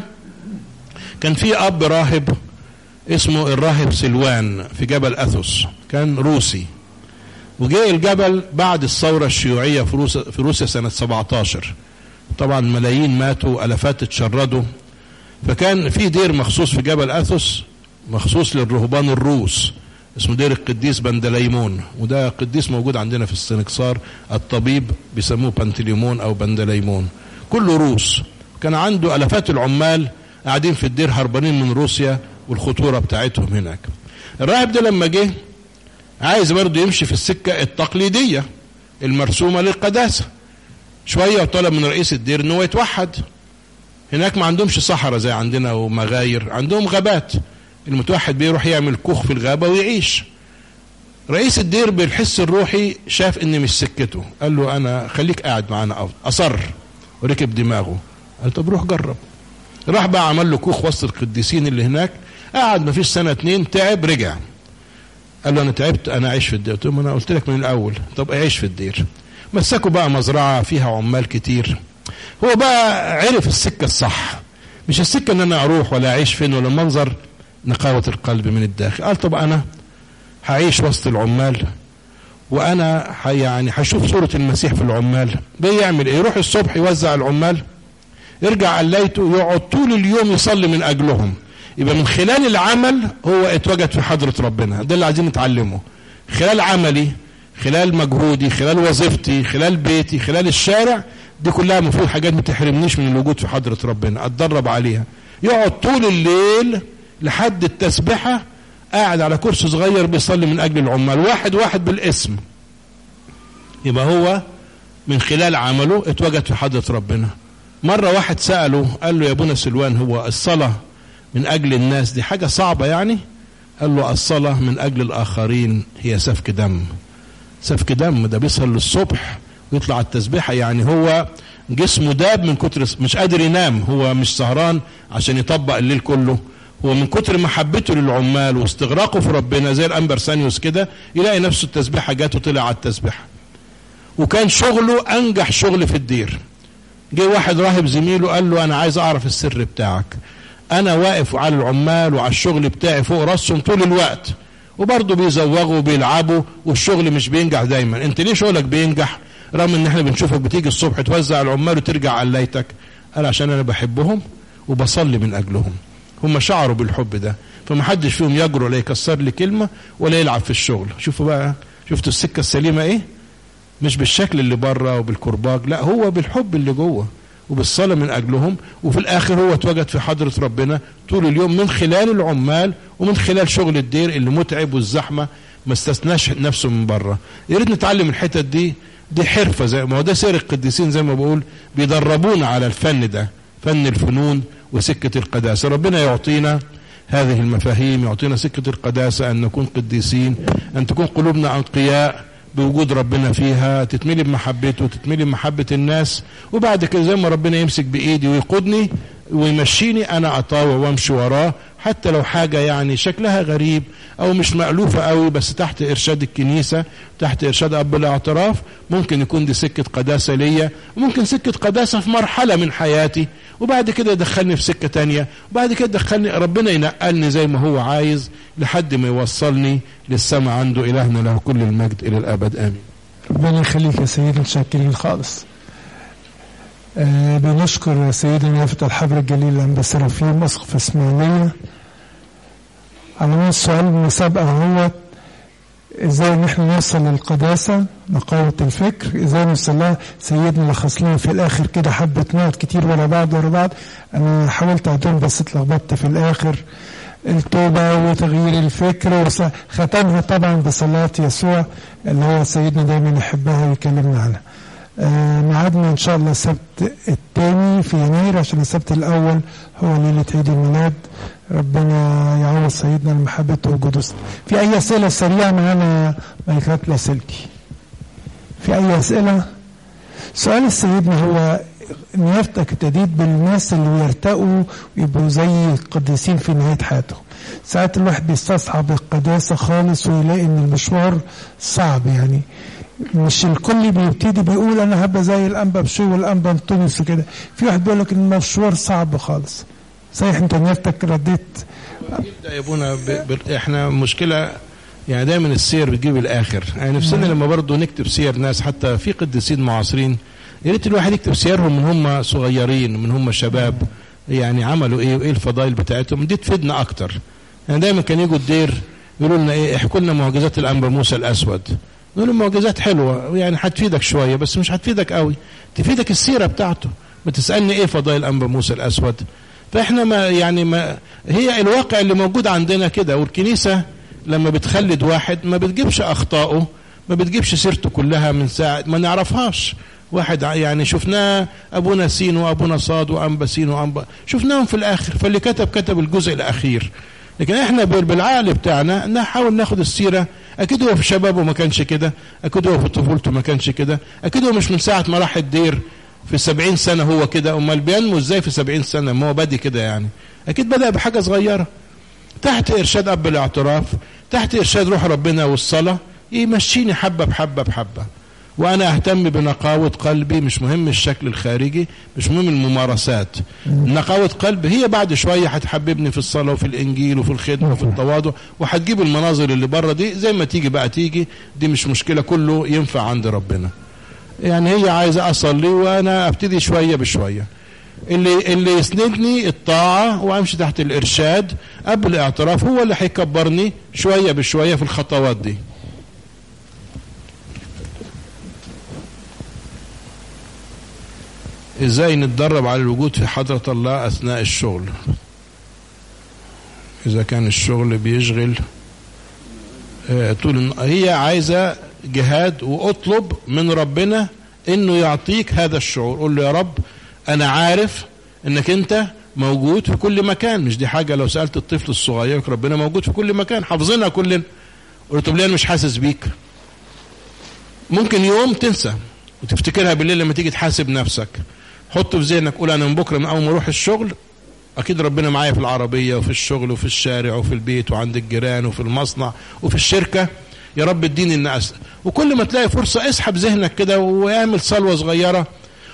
كان في اب راهب اسمه الراهب سلوان في جبل اثوس كان روسي وجاء الجبل بعد الثورة الشيوعية في روسيا, في روسيا سنة 17 طبعا ملايين ماتوا ألفات اتشردوا فكان في دير مخصوص في جبل أثوس مخصوص للرهبان الروس اسمه دير القديس بندليمون وده قديس موجود عندنا في السنكسار الطبيب بيسموه بنتليمون أو بندليمون كله روس كان عنده ألفات العمال قاعدين في الدير هربانين من روسيا والخطورة بتاعتهم هناك الراهب ده لما جه عايز برضه يمشي في السكة التقليدية المرسومة للقداسة شوية وطلب من رئيس الدير ان هو يتوحد هناك ما عندهمش صحراء زي عندنا ومغاير عندهم غابات المتوحد بيروح يعمل كوخ في الغابة ويعيش رئيس الدير بالحس الروحي شاف ان مش سكته قال له انا خليك قاعد معانا افضل اصر وركب دماغه قال طب روح جرب راح بقى عمل له كوخ وسط القديسين اللي هناك قعد ما فيش سنه اتنين تعب رجع قال له انا تعبت انا اعيش في الدير قلت له انا قلت لك من الاول طب اعيش في الدير مسكوا بقى مزرعه فيها عمال كتير هو بقى عرف السكه الصح مش السكه ان انا اروح ولا اعيش فين ولا المنظر نقاوه القلب من الداخل قال طب انا هعيش وسط العمال وانا يعني هشوف صورة المسيح في العمال بيعمل ايه يروح الصبح يوزع العمال يرجع قليته يقعد طول اليوم يصلي من اجلهم يبقى من خلال العمل هو اتوجد في حضرة ربنا ده اللي عايزين نتعلمه خلال عملي خلال مجهودي خلال وظيفتي خلال بيتي خلال الشارع دي كلها المفروض حاجات ما تحرمنيش من الوجود في حضرة ربنا اتدرب عليها يقعد طول الليل لحد التسبحة قاعد على كرسي صغير بيصلي من اجل العمال واحد واحد بالاسم يبقى هو من خلال عمله اتوجد في حضرة ربنا مرة واحد سأله قال له يا ابونا سلوان هو الصلاة من أجل الناس دي حاجة صعبة يعني قال له الصلاة من أجل الآخرين هي سفك دم سفك دم ده بيصل للصبح ويطلع التسبيحة يعني هو جسمه داب من كتر مش قادر ينام هو مش سهران عشان يطبق الليل كله هو من كتر محبته للعمال واستغراقه في ربنا زي الأنبرسانيوس كده يلاقي نفسه التسبيحة جات وطلع على التسبيحة وكان شغله أنجح شغل في الدير جه واحد راهب زميله قال له أنا عايز أعرف السر بتاعك أنا واقف على العمال وعلى الشغل بتاعي فوق راسهم طول الوقت وبرضه بيزوغوا وبيلعبوا والشغل مش بينجح دايما انت ليه شغلك بينجح رغم ان احنا بنشوفك بتيجي الصبح توزع العمال وترجع عليتك قال عشان انا بحبهم وبصلي من اجلهم هم شعروا بالحب ده فمحدش فيهم يجرؤ ولا يكسر لي كلمه ولا يلعب في الشغل شوفوا بقى شفتوا السكه السليمه ايه مش بالشكل اللي بره وبالكرباج لا هو بالحب اللي جوه وبالصلاة من أجلهم وفي الآخر هو اتوجد في حضرة ربنا طول اليوم من خلال العمال ومن خلال شغل الدير اللي متعب والزحمة ما استثناش نفسه من بره يا ريت نتعلم الحتت دي دي حرفة زي ما هو ده سير القديسين زي ما بقول بيدربونا على الفن ده فن الفنون وسكة القداسة ربنا يعطينا هذه المفاهيم يعطينا سكة القداسة أن نكون قديسين أن تكون قلوبنا أنقياء بوجود ربنا فيها تتملي بمحبته تتملي بمحبة الناس وبعد كده زي ما ربنا يمسك بإيدي ويقودني ويمشيني أنا أطاوع وأمشي وراه حتى لو حاجة يعني شكلها غريب أو مش مألوفة قوي بس تحت إرشاد الكنيسة تحت إرشاد أب الاعتراف ممكن يكون دي سكة قداسة ليا وممكن سكة قداسة في مرحلة من حياتي وبعد كده يدخلني في سكة تانية وبعد كده يدخلني ربنا ينقلني زي ما هو عايز لحد ما يوصلني للسماء عنده إلهنا له كل المجد إلى الأبد آمين ربنا يخليك يا سيدي متشكرين خالص آه بنشكر سيدنا يافت الحبر الجليل الأنبا في مسقف إسماعيلية على السؤال المسابقة هو ازاي نحن نوصل للقداسة نقاوة الفكر ازاي نوصل لها سيدنا لخص لنا في الاخر كده حبة نقط كتير ورا بعض ورا بعض انا حاولت اعدهم بس اتلخبطت في الاخر التوبة وتغيير الفكر ختمها طبعا بصلاة يسوع اللي هو سيدنا دايما يحبها ويكلمنا عنها آه ميعادنا ان شاء الله السبت الثاني في يناير عشان السبت الاول هو ليله عيد الميلاد ربنا يعوض سيدنا المحبة وجوده في اي اسئله سريعه معانا مايكات لاسلكي في اي اسئله سؤال سيدنا هو نيافتك ابتديت بالناس اللي يرتقوا ويبقوا زي القديسين في نهايه حياتهم ساعات الواحد بيستصعب القداسه خالص ويلاقي ان المشوار صعب يعني مش الكل بيبتدي بيقول انا هبقى زي الانبا بشوي والانبا انطونيوس وكده في واحد بيقول لك المشوار صعب خالص صحيح انت نيفتك رديت يبدا يا ابونا ب... ب... احنا مشكله يعني دايما السير بتجيب الاخر يعني نفسنا لما برضه نكتب سير ناس حتى في قديسين معاصرين يا ريت الواحد يكتب سيرهم من هم صغيرين من هم شباب يعني عملوا ايه وايه الفضائل بتاعتهم دي تفيدنا اكتر يعني دايما كان يجوا الدير يقولوا لنا ايه احكوا لنا معجزات الانبا موسى الاسود نقول معجزات حلوه يعني هتفيدك شويه بس مش هتفيدك قوي تفيدك السيره بتاعته بتسالني ايه فضائل انبا موسى الاسود فاحنا ما يعني ما هي الواقع اللي موجود عندنا كده والكنيسه لما بتخلد واحد ما بتجيبش اخطائه ما بتجيبش سيرته كلها من ساعه ما نعرفهاش واحد يعني شفناه ابونا سين وابونا صاد وانبا سين وانبا شفناهم في الاخر فاللي كتب كتب الجزء الاخير لكن احنا بالعقل بتاعنا نحاول ناخد السيره اكيد هو في شبابه ما كانش كده اكيد هو في طفولته ما كانش كده اكيد هو مش من ساعه ما راح الدير في سبعين سنه هو كده امال بينمو ازاي في سبعين سنه ما هو بادي كده يعني اكيد بدا بحاجه صغيره تحت ارشاد اب الاعتراف تحت ارشاد روح ربنا والصلاه يمشيني حبه بحبه بحبه وانا اهتم بنقاوه قلبي مش مهم الشكل الخارجي مش مهم الممارسات نقاوه قلب هي بعد شويه هتحببني في الصلاه وفي الانجيل وفي الخدمه وفي التواضع وهتجيب المناظر اللي بره دي زي ما تيجي بقى تيجي دي مش مشكله كله ينفع عند ربنا يعني هي عايزه اصلي وانا ابتدي شويه بشويه اللي اللي يسندني الطاعه وامشي تحت الارشاد قبل الاعتراف هو اللي هيكبرني شويه بشويه في الخطوات دي ازاي نتدرب على الوجود في حضرة الله اثناء الشغل اذا كان الشغل بيشغل آه طول هي عايزة جهاد واطلب من ربنا انه يعطيك هذا الشعور قول له يا رب انا عارف انك انت موجود في كل مكان مش دي حاجة لو سألت الطفل الصغير ربنا موجود في كل مكان حافظينها كلنا قلت طب ليه انا مش حاسس بيك ممكن يوم تنسى وتفتكرها بالليل لما تيجي تحاسب نفسك حط في ذهنك قول انا من بكره من اول ما اروح الشغل اكيد ربنا معايا في العربيه وفي الشغل وفي الشارع وفي البيت وعند الجيران وفي المصنع وفي الشركه يا رب اديني ان أسأل. وكل ما تلاقي فرصه اسحب ذهنك كده واعمل صلوه صغيره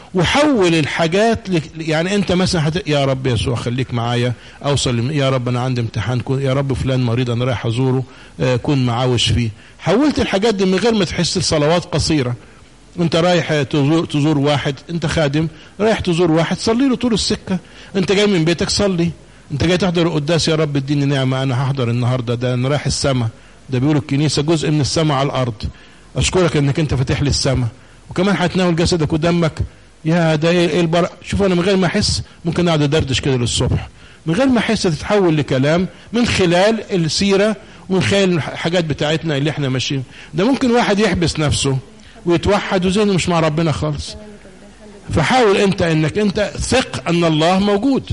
وحول الحاجات ل... يعني انت مثلا هت... يا رب يسوع خليك معايا اوصل يا رب انا عندي امتحان كن... يا رب فلان مريض انا رايح ازوره آه كن معاوش فيه حولت الحاجات دي من غير ما تحس صلوات قصيره انت رايح تزور, تزور واحد انت خادم رايح تزور واحد صلي له طول السكة انت جاي من بيتك صلي انت جاي تحضر القداس يا رب اديني نعمة انا هحضر النهاردة ده انا رايح السماء ده بيقولوا الكنيسة جزء من السماء على الارض اشكرك انك انت فاتح لي السماء وكمان هتناول جسدك ودمك يا ده ايه البر شوف انا من غير ما احس ممكن اقعد ادردش كده للصبح من غير ما احس تتحول لكلام من خلال السيرة ومن خلال الحاجات بتاعتنا اللي احنا ماشيين ده ممكن واحد يحبس نفسه ويتوحد وذهنه مش مع ربنا خالص فحاول انت انك انت ثق ان الله موجود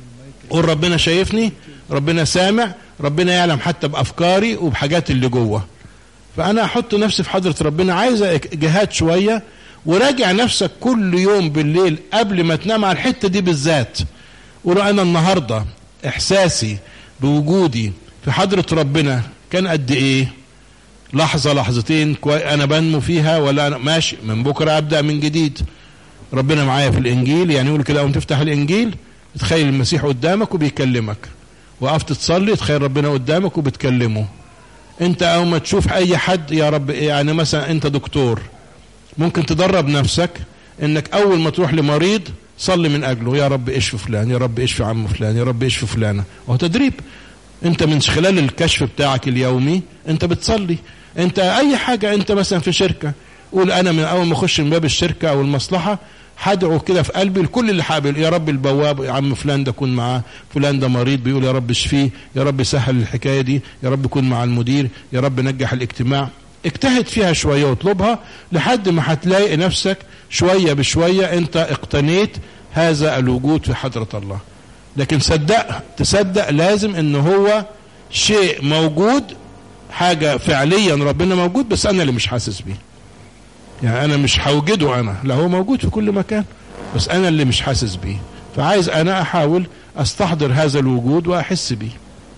قول ربنا شايفني ربنا سامع ربنا يعلم حتى بافكاري وبحاجات اللي جوه فانا احط نفسي في حضره ربنا عايزه جهاد شويه وراجع نفسك كل يوم بالليل قبل ما تنام على الحته دي بالذات قول انا النهارده احساسي بوجودي في حضره ربنا كان قد ايه لحظة لحظتين أنا بنمو فيها ولا أنا ماشي من بكرة أبدأ من جديد ربنا معايا في الإنجيل يعني يقول كده أول تفتح الإنجيل تخيل المسيح قدامك وبيكلمك وقفت تصلي تخيل ربنا قدامك وبتكلمه أنت أول ما تشوف أي حد يا رب يعني مثلا أنت دكتور ممكن تدرب نفسك إنك أول ما تروح لمريض صلي من أجله يا رب اشفي فلان يا رب اشفي عم فلان يا رب اشفي فلانة وهو تدريب انت من خلال الكشف بتاعك اليومي انت بتصلي انت اي حاجة انت مثلا في شركة قول انا من اول ما اخش من باب الشركة او المصلحة هدعو كده في قلبي لكل اللي حابب يا رب البواب يا عم فلان ده كون معاه فلان ده مريض بيقول يا رب اشفيه يا رب سهل الحكاية دي يا رب كون مع المدير يا رب نجح الاجتماع اجتهد فيها شوية واطلبها لحد ما هتلاقي نفسك شوية بشوية انت اقتنيت هذا الوجود في حضرة الله لكن صدق تصدق لازم ان هو شيء موجود حاجة فعليا ربنا موجود بس انا اللي مش حاسس بيه يعني انا مش هوجده انا لا هو موجود في كل مكان بس انا اللي مش حاسس بيه فعايز انا احاول استحضر هذا الوجود واحس بيه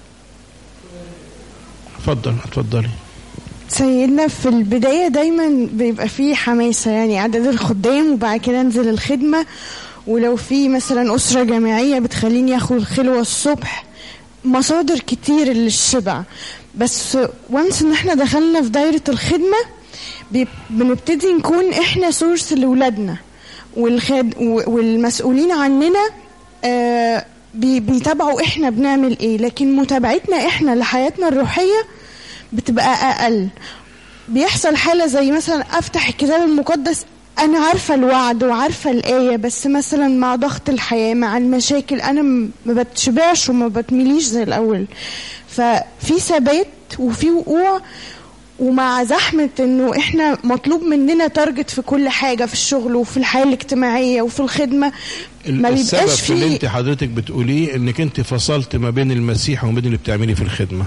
اتفضل اتفضلي سيدنا في البداية دايما بيبقى فيه حماسة يعني عدد الخدام وبعد كده انزل الخدمة ولو في مثلا أسرة جامعية بتخليني أخد الخلوة الصبح مصادر كتير للشبع بس وانس ان احنا دخلنا في دايرة الخدمة بنبتدي نكون احنا سورس لولادنا والخد والمسؤولين عننا آه بيتابعوا احنا بنعمل ايه لكن متابعتنا احنا لحياتنا الروحية بتبقى اقل بيحصل حالة زي مثلا افتح الكتاب المقدس انا عارفة الوعد وعارفة الآية بس مثلا مع ضغط الحياة مع المشاكل انا ما بتشبعش وما بتميليش زي الاول ففي ثبات وفي وقوع ومع زحمة انه احنا مطلوب مننا تارجت في كل حاجة في الشغل وفي الحياة الاجتماعية وفي الخدمة ما السبب بيبقاش في اللي فيه انت حضرتك بتقوليه انك انت فصلت ما بين المسيح وما بين اللي بتعمليه في الخدمه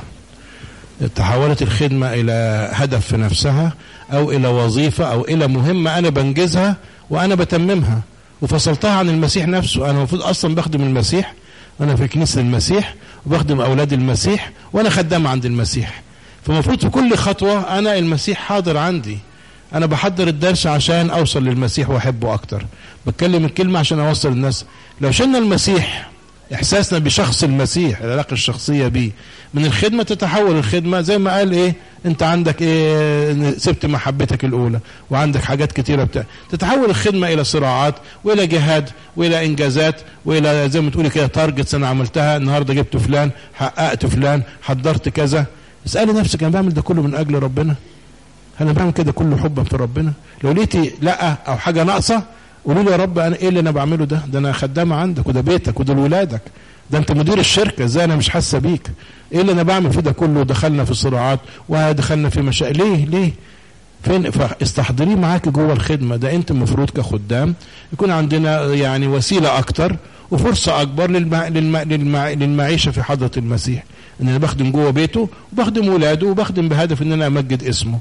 تحولت الخدمه الى هدف في نفسها او الى وظيفه او الى مهمه انا بنجزها وانا بتممها وفصلتها عن المسيح نفسه انا المفروض اصلا بخدم المسيح وانا في كنيسه المسيح وبخدم اولاد المسيح وانا خدام عند المسيح فالمفروض في كل خطوه انا المسيح حاضر عندي انا بحضر الدرس عشان اوصل للمسيح واحبه اكتر بتكلم الكلمه عشان اوصل الناس لو شلنا المسيح احساسنا بشخص المسيح العلاقه الشخصيه بيه من الخدمه تتحول الخدمه زي ما قال ايه انت عندك ايه سبت محبتك الاولى وعندك حاجات كتيره بتاع تتحول الخدمه الى صراعات والى جهاد والى انجازات والى زي ما تقولي كده تارجتس انا عملتها النهارده جبت فلان حققت فلان حضرت كذا اسالي نفسك انا بعمل ده كله من اجل ربنا انا بعمل كده كله حبا في ربنا لو لقيتي لا او حاجه ناقصه قولوا لي يا رب انا ايه اللي انا بعمله ده ده انا خدامه عندك وده بيتك وده ولادك ده انت مدير الشركه ازاي انا مش حاسه بيك ايه اللي انا بعمل فيه ده كله دخلنا في صراعات ودخلنا في مشاكل ليه ليه فين فاستحضريه معاك جوه الخدمه ده انت المفروض كخدام يكون عندنا يعني وسيله اكتر وفرصه اكبر للمع... للمع... للمع... للمعيشه في حضره المسيح ان انا بخدم جوه بيته وبخدم ولاده وبخدم بهدف ان انا امجد اسمه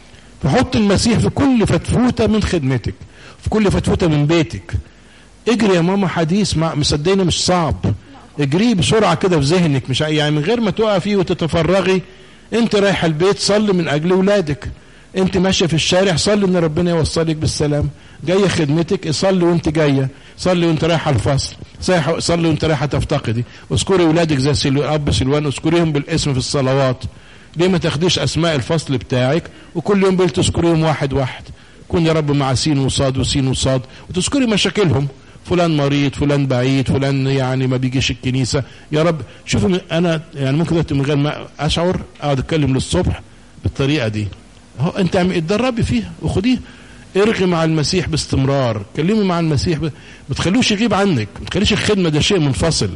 فحط المسيح في كل فتفوته من خدمتك في كل فتفوته من بيتك اجري يا ماما حديث مع مصدقني مش صعب اجريه بسرعه كده في ذهنك مش يعني من غير ما تقفي وتتفرغي انت رايحه البيت صلي من اجل ولادك انت ماشيه في الشارع صلي ان ربنا يوصلك بالسلام جايه خدمتك صلي وانت جايه صلي وانت رايحه الفصل صلي وانت رايحه تفتقدي اذكري ولادك زي سلو اب سلوان اذكريهم بالاسم في الصلوات ليه ما تاخديش اسماء الفصل بتاعك وكل يوم بتذكريهم واحد واحد كن يا رب مع سين وصاد وسين وصاد وتذكري مشاكلهم فلان مريض فلان بعيد فلان يعني ما بيجيش الكنيسة يا رب شوفوا أنا يعني ممكن دلوقتي من غير ما أشعر أقعد أتكلم للصبح بالطريقة دي هو أنت اتدربي فيها وخديه ارغي مع المسيح باستمرار كلمي مع المسيح ب... ما تخلوش يغيب عنك ما تخليش الخدمة ده شيء منفصل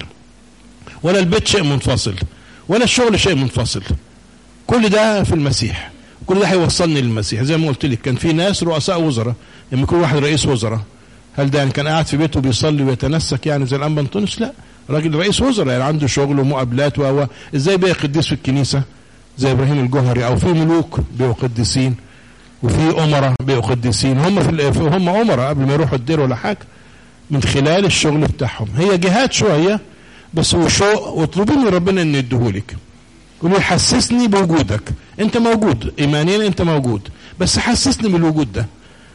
ولا البيت شيء منفصل ولا الشغل شيء منفصل كل ده في المسيح كل ده هيوصلني للمسيح زي ما قلت لك كان في ناس رؤساء وزراء لما يكون واحد رئيس وزراء هل ده يعني كان قاعد في بيته بيصلي ويتنسك يعني زي الانبا انطونيوس لا راجل رئيس وزراء يعني عنده شغل ومقابلات و ازاي بقى قديس في الكنيسه زي ابراهيم الجوهري او في ملوك بقوا قديسين وفي امراء بقوا قديسين هم في هم امراء قبل ما يروحوا الدير ولا حاجه من خلال الشغل بتاعهم هي جهاد شويه بس هو شوق واطلبي من ربنا ان يديهولك قولوا حسسني بوجودك انت موجود ايمانيا انت موجود بس حسسني بالوجود ده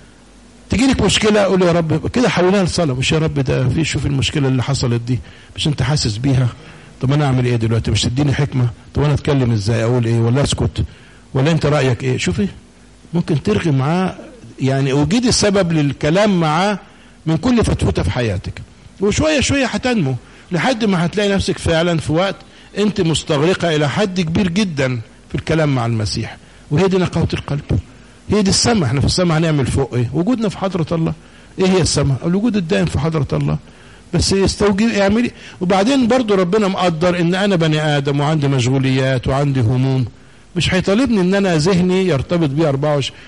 تجي لك مشكله اقول يا رب كده حولها لصلاه مش يا رب ده في شوف المشكله اللي حصلت دي مش انت حاسس بيها طب انا اعمل ايه دلوقتي مش تديني حكمه طب انا اتكلم ازاي اقول ايه ولا اسكت ولا انت رايك ايه شوفي ممكن ترغي معاه يعني وجدي السبب للكلام معاه من كل فتفوته في حياتك وشويه شويه هتنمو لحد ما هتلاقي نفسك فعلا في وقت انت مستغرقه الى حد كبير جدا في الكلام مع المسيح وهي دي نقاوه القلب هي دي السماء احنا في السماء هنعمل فوق ايه وجودنا في حضرة الله ايه هي السماء الوجود الدائم في حضرة الله بس يستوجب اعملي وبعدين برضو ربنا مقدر ان انا بني ادم وعندي مشغوليات وعندي هموم مش هيطالبني ان انا ذهني يرتبط بيه 24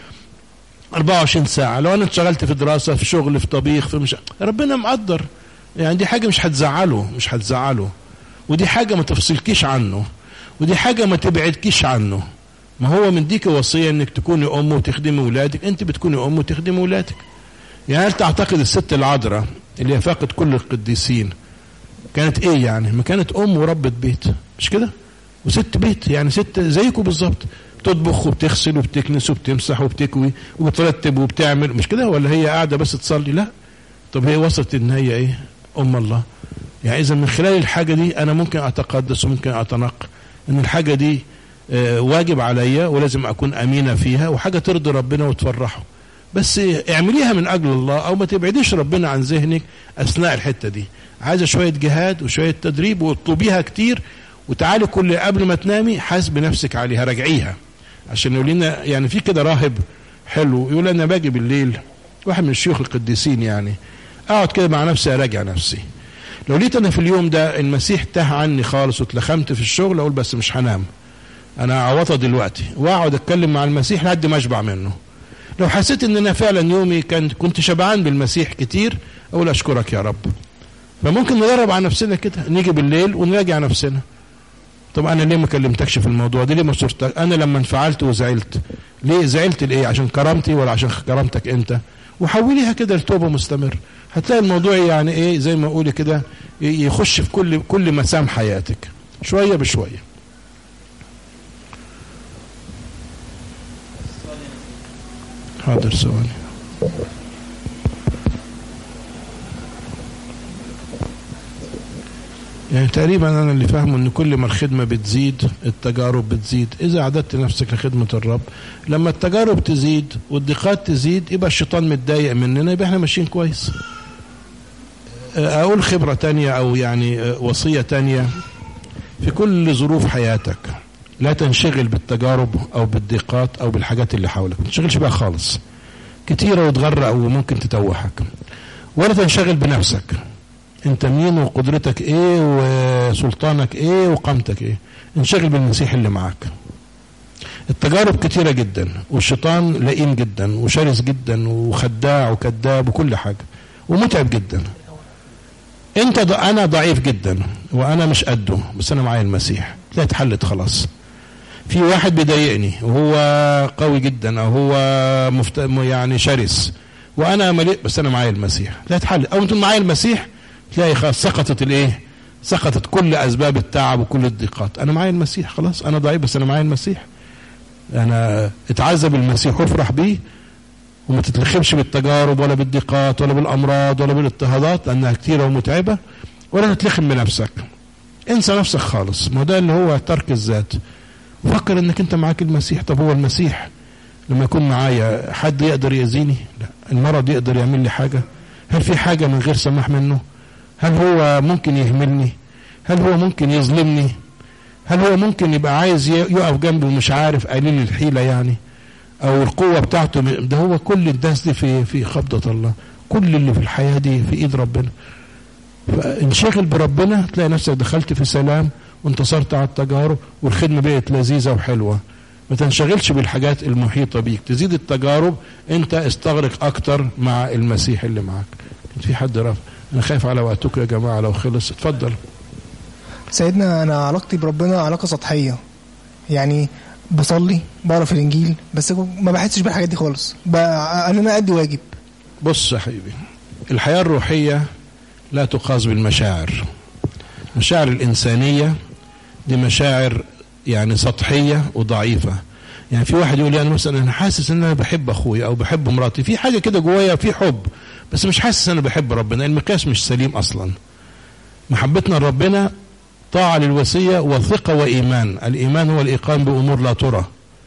24 ساعة لو انا اتشغلت في دراسة في شغل في طبيخ في مش ربنا مقدر يعني دي حاجة مش هتزعله مش هتزعله ودي حاجة ما تفصلكيش عنه ودي حاجة ما تبعدكيش عنه ما هو من ديك وصية انك تكوني ام وتخدمي ولادك انت بتكوني ام وتخدمي ولادك يعني هل تعتقد الست العذراء اللي هي فاقد كل القديسين كانت ايه يعني ما كانت ام وربة بيت مش كده وست بيت يعني ست زيكم بالظبط بتطبخ وبتغسل وبتكنس وبتمسح وبتكوي وبترتب وبتعمل مش كده ولا هي قاعده بس تصلي لا طب هي وصلت ان هي ايه ام الله يعني اذا من خلال الحاجه دي انا ممكن اتقدس وممكن اتنقى ان الحاجه دي واجب عليا ولازم اكون امينه فيها وحاجه ترضي ربنا وتفرحه بس اعمليها من اجل الله او ما تبعديش ربنا عن ذهنك اثناء الحته دي عايزه شويه جهاد وشويه تدريب واطلبيها كتير وتعالي كل قبل ما تنامي حاسب نفسك عليها راجعيها عشان يقول لنا يعني في كده راهب حلو يقول انا باجي بالليل واحد من الشيوخ القديسين يعني اقعد كده مع نفسي اراجع نفسي لو لقيت انا في اليوم ده المسيح تاه عني خالص واتلخمت في الشغل اقول بس مش هنام انا اعوضها دلوقتي واقعد اتكلم مع المسيح لحد ما اشبع منه لو حسيت ان انا فعلا يومي كان كنت شبعان بالمسيح كتير اقول اشكرك يا رب فممكن نجرب على نفسنا كده نيجي بالليل ونراجع نفسنا طب انا ليه ما كلمتكش في الموضوع ده ليه ما صرتك انا لما انفعلت وزعلت ليه زعلت لايه عشان كرامتي ولا عشان كرامتك انت وحوليها كده لتوبه مستمر هتلاقي الموضوع يعني ايه زي ما اقول كده يخش في كل كل مسام حياتك شويه بشويه حاضر ثواني يعني تقريبا انا اللي فاهمه ان كل ما الخدمه بتزيد التجارب بتزيد اذا اعددت نفسك لخدمه الرب لما التجارب تزيد والضيقات تزيد يبقى الشيطان متضايق مننا يبقى احنا ماشيين كويس اقول خبره تانية او يعني وصيه تانية في كل ظروف حياتك لا تنشغل بالتجارب او بالضيقات او بالحاجات اللي حولك ما تنشغلش بيها خالص كتيره وتغرق وممكن تتوهك ولا تنشغل بنفسك انت مين وقدرتك ايه وسلطانك ايه وقامتك ايه انشغل بالمسيح اللي معاك التجارب كتيرة جدا والشيطان لئيم جدا وشرس جدا وخداع وكذاب وكل حاجة ومتعب جدا انت ض... انا ضعيف جدا وانا مش قده بس انا معايا المسيح لا اتحلت خلاص في واحد بيضايقني وهو قوي جدا او هو مفت... يعني شرس وانا مليء بس انا معايا المسيح لا اتحل او انتم معايا المسيح تلاقي خلاص سقطت الايه سقطت كل اسباب التعب وكل الضيقات انا معايا المسيح خلاص انا ضعيف بس انا معايا المسيح انا اتعذب المسيح وافرح بيه وما تتلخمش بالتجارب ولا بالضيقات ولا بالامراض ولا بالاضطهادات لانها كتيره ومتعبه ولا تتلخم بنفسك انسى نفسك خالص ما ده اللي هو ترك الذات فكر انك انت معاك المسيح طب هو المسيح لما يكون معايا حد يقدر يأذيني لا المرض يقدر يعمل لي حاجة هل في حاجة من غير سماح منه هل هو ممكن يهملني هل هو ممكن يظلمني هل هو ممكن يبقى عايز يقف جنبي ومش عارف قليل الحيلة يعني او القوة بتاعته ده هو كل الناس دي في في قبضة الله كل اللي في الحياة دي في ايد ربنا فانشغل بربنا تلاقي نفسك دخلت في سلام وانتصرت على التجارب والخدمة بقت لذيذة وحلوة ما تنشغلش بالحاجات المحيطة بيك تزيد التجارب انت استغرق اكتر مع المسيح اللي معاك كان في حد رفع انا خايف على وقتكم يا جماعة لو خلص اتفضل سيدنا انا علاقتي بربنا علاقة سطحية يعني بصلي بقرا في الانجيل بس ما بحسش بالحاجات دي خالص انا ادي واجب بص يا حبيبي الحياة الروحية لا تقاس بالمشاعر المشاعر الإنسانية دي مشاعر يعني سطحية وضعيفة يعني في واحد يقول لي أنا مثلا أنا حاسس إن أنا بحب أخويا أو بحب مراتي في حاجة كده جوايا في حب بس مش حاسس إن أنا بحب ربنا المقياس مش سليم أصلا محبتنا لربنا طاعة للوصية وثقة وإيمان الإيمان هو الإيقان بأمور لا ترى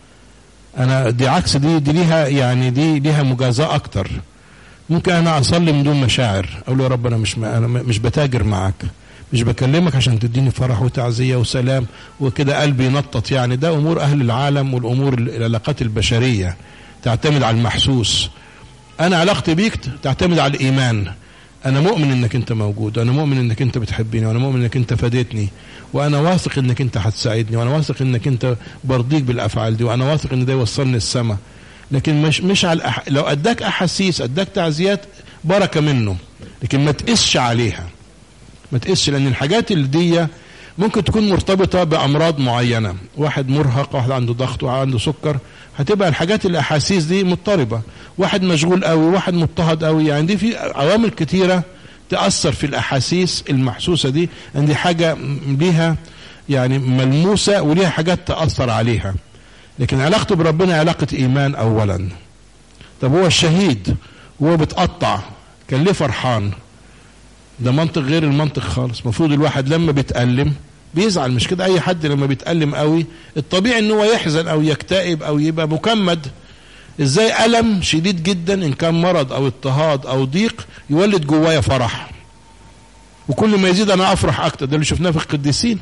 أنا دي عكس دي دي ليها يعني دي ليها مجازاة أكتر ممكن أنا أصلي من دون مشاعر أقول له يا رب أنا مش أنا مش بتاجر معاك مش بكلمك عشان تديني فرح وتعزية وسلام وكده قلبي ينطط يعني ده أمور أهل العالم والأمور العلاقات البشرية تعتمد على المحسوس أنا علاقتي بيك تعتمد على الإيمان أنا مؤمن إنك أنت موجود وأنا مؤمن إنك أنت بتحبني وأنا مؤمن إنك أنت فادتني وأنا واثق إنك أنت هتساعدني وأنا واثق إنك أنت برضيك بالأفعال دي وأنا واثق إن ده يوصلني السماء لكن مش مش على الأح... لو أداك أحاسيس أداك تعزيات بركة منه لكن ما تقسش عليها ما تقسش لأن الحاجات اللي دي ممكن تكون مرتبطة بأمراض معينة واحد مرهق واحد عنده ضغط واحد عنده سكر هتبقى الحاجات الأحاسيس دي مضطربة واحد مشغول قوي واحد مضطهد قوي يعني دي في عوامل كتيرة تأثر في الأحاسيس المحسوسة دي ان دي حاجة ليها يعني ملموسة وليها حاجات تأثر عليها لكن علاقته بربنا علاقة إيمان أولا طب هو الشهيد وهو بتقطع كان ليه فرحان ده منطق غير المنطق خالص المفروض الواحد لما بيتألم بيزعل مش كده اي حد لما بيتألم قوي الطبيعي ان هو يحزن او يكتئب او يبقى مكمد ازاي ألم شديد جدا ان كان مرض او اضطهاد او ضيق يولد جوايا فرح وكل ما يزيد انا افرح اكتر ده اللي شفناه في القديسين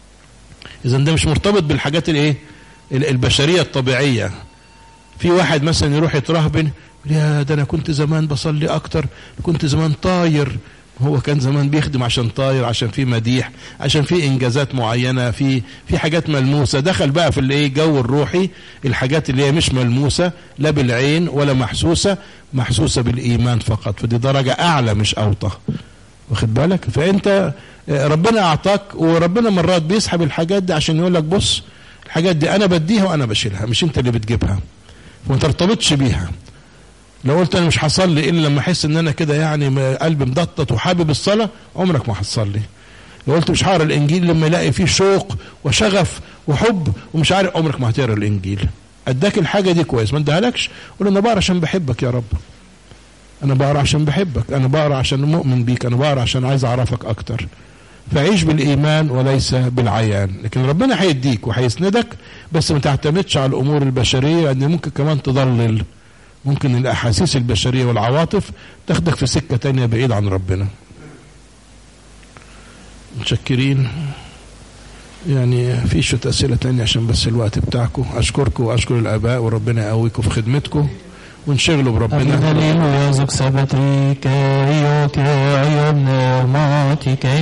اذا ده مش مرتبط بالحاجات الايه البشريه الطبيعيه في واحد مثلا يروح يترهبن يا ده انا كنت زمان بصلي اكتر كنت زمان طاير هو كان زمان بيخدم عشان طاير عشان في مديح عشان في انجازات معينه في في حاجات ملموسه دخل بقى في الايه جو الروحي الحاجات اللي هي مش ملموسه لا بالعين ولا محسوسه محسوسه بالايمان فقط فدي درجه اعلى مش اوطى واخد بالك فانت آه، ربنا اعطاك وربنا مرات بيسحب الحاجات دي عشان يقول لك بص الحاجات دي انا بديها وانا بشيلها مش انت اللي بتجيبها وما ترتبطش بيها لو قلت انا مش هصلي الا لما احس ان انا كده يعني م- قلبي مضطط وحابب الصلاه عمرك ما هتصلي لو قلت مش هقرا الانجيل لما الاقي فيه شوق وشغف وحب ومش عارف عمرك ما هتقرا الانجيل اداك الحاجه دي كويس ما ادهالكش قول انا بقرا عشان بحبك يا رب انا بقرا عشان بحبك انا بقرا عشان مؤمن بيك انا بقرا عشان عايز اعرفك اكتر فعيش بالايمان وليس بالعيان لكن ربنا هيديك وهيسندك بس ما تعتمدش على الامور البشريه لان ممكن كمان تضلل ممكن الاحاسيس البشريه والعواطف تاخدك في سكه تانية بعيد عن ربنا متشكرين يعني في شويه اسئله تانية عشان بس الوقت بتاعكم اشكركم واشكر الاباء وربنا يقويكم في خدمتكم وانشغلوا بربنا Halleluja, zog sabatri, ke jo, ke jo, ne, mati, ke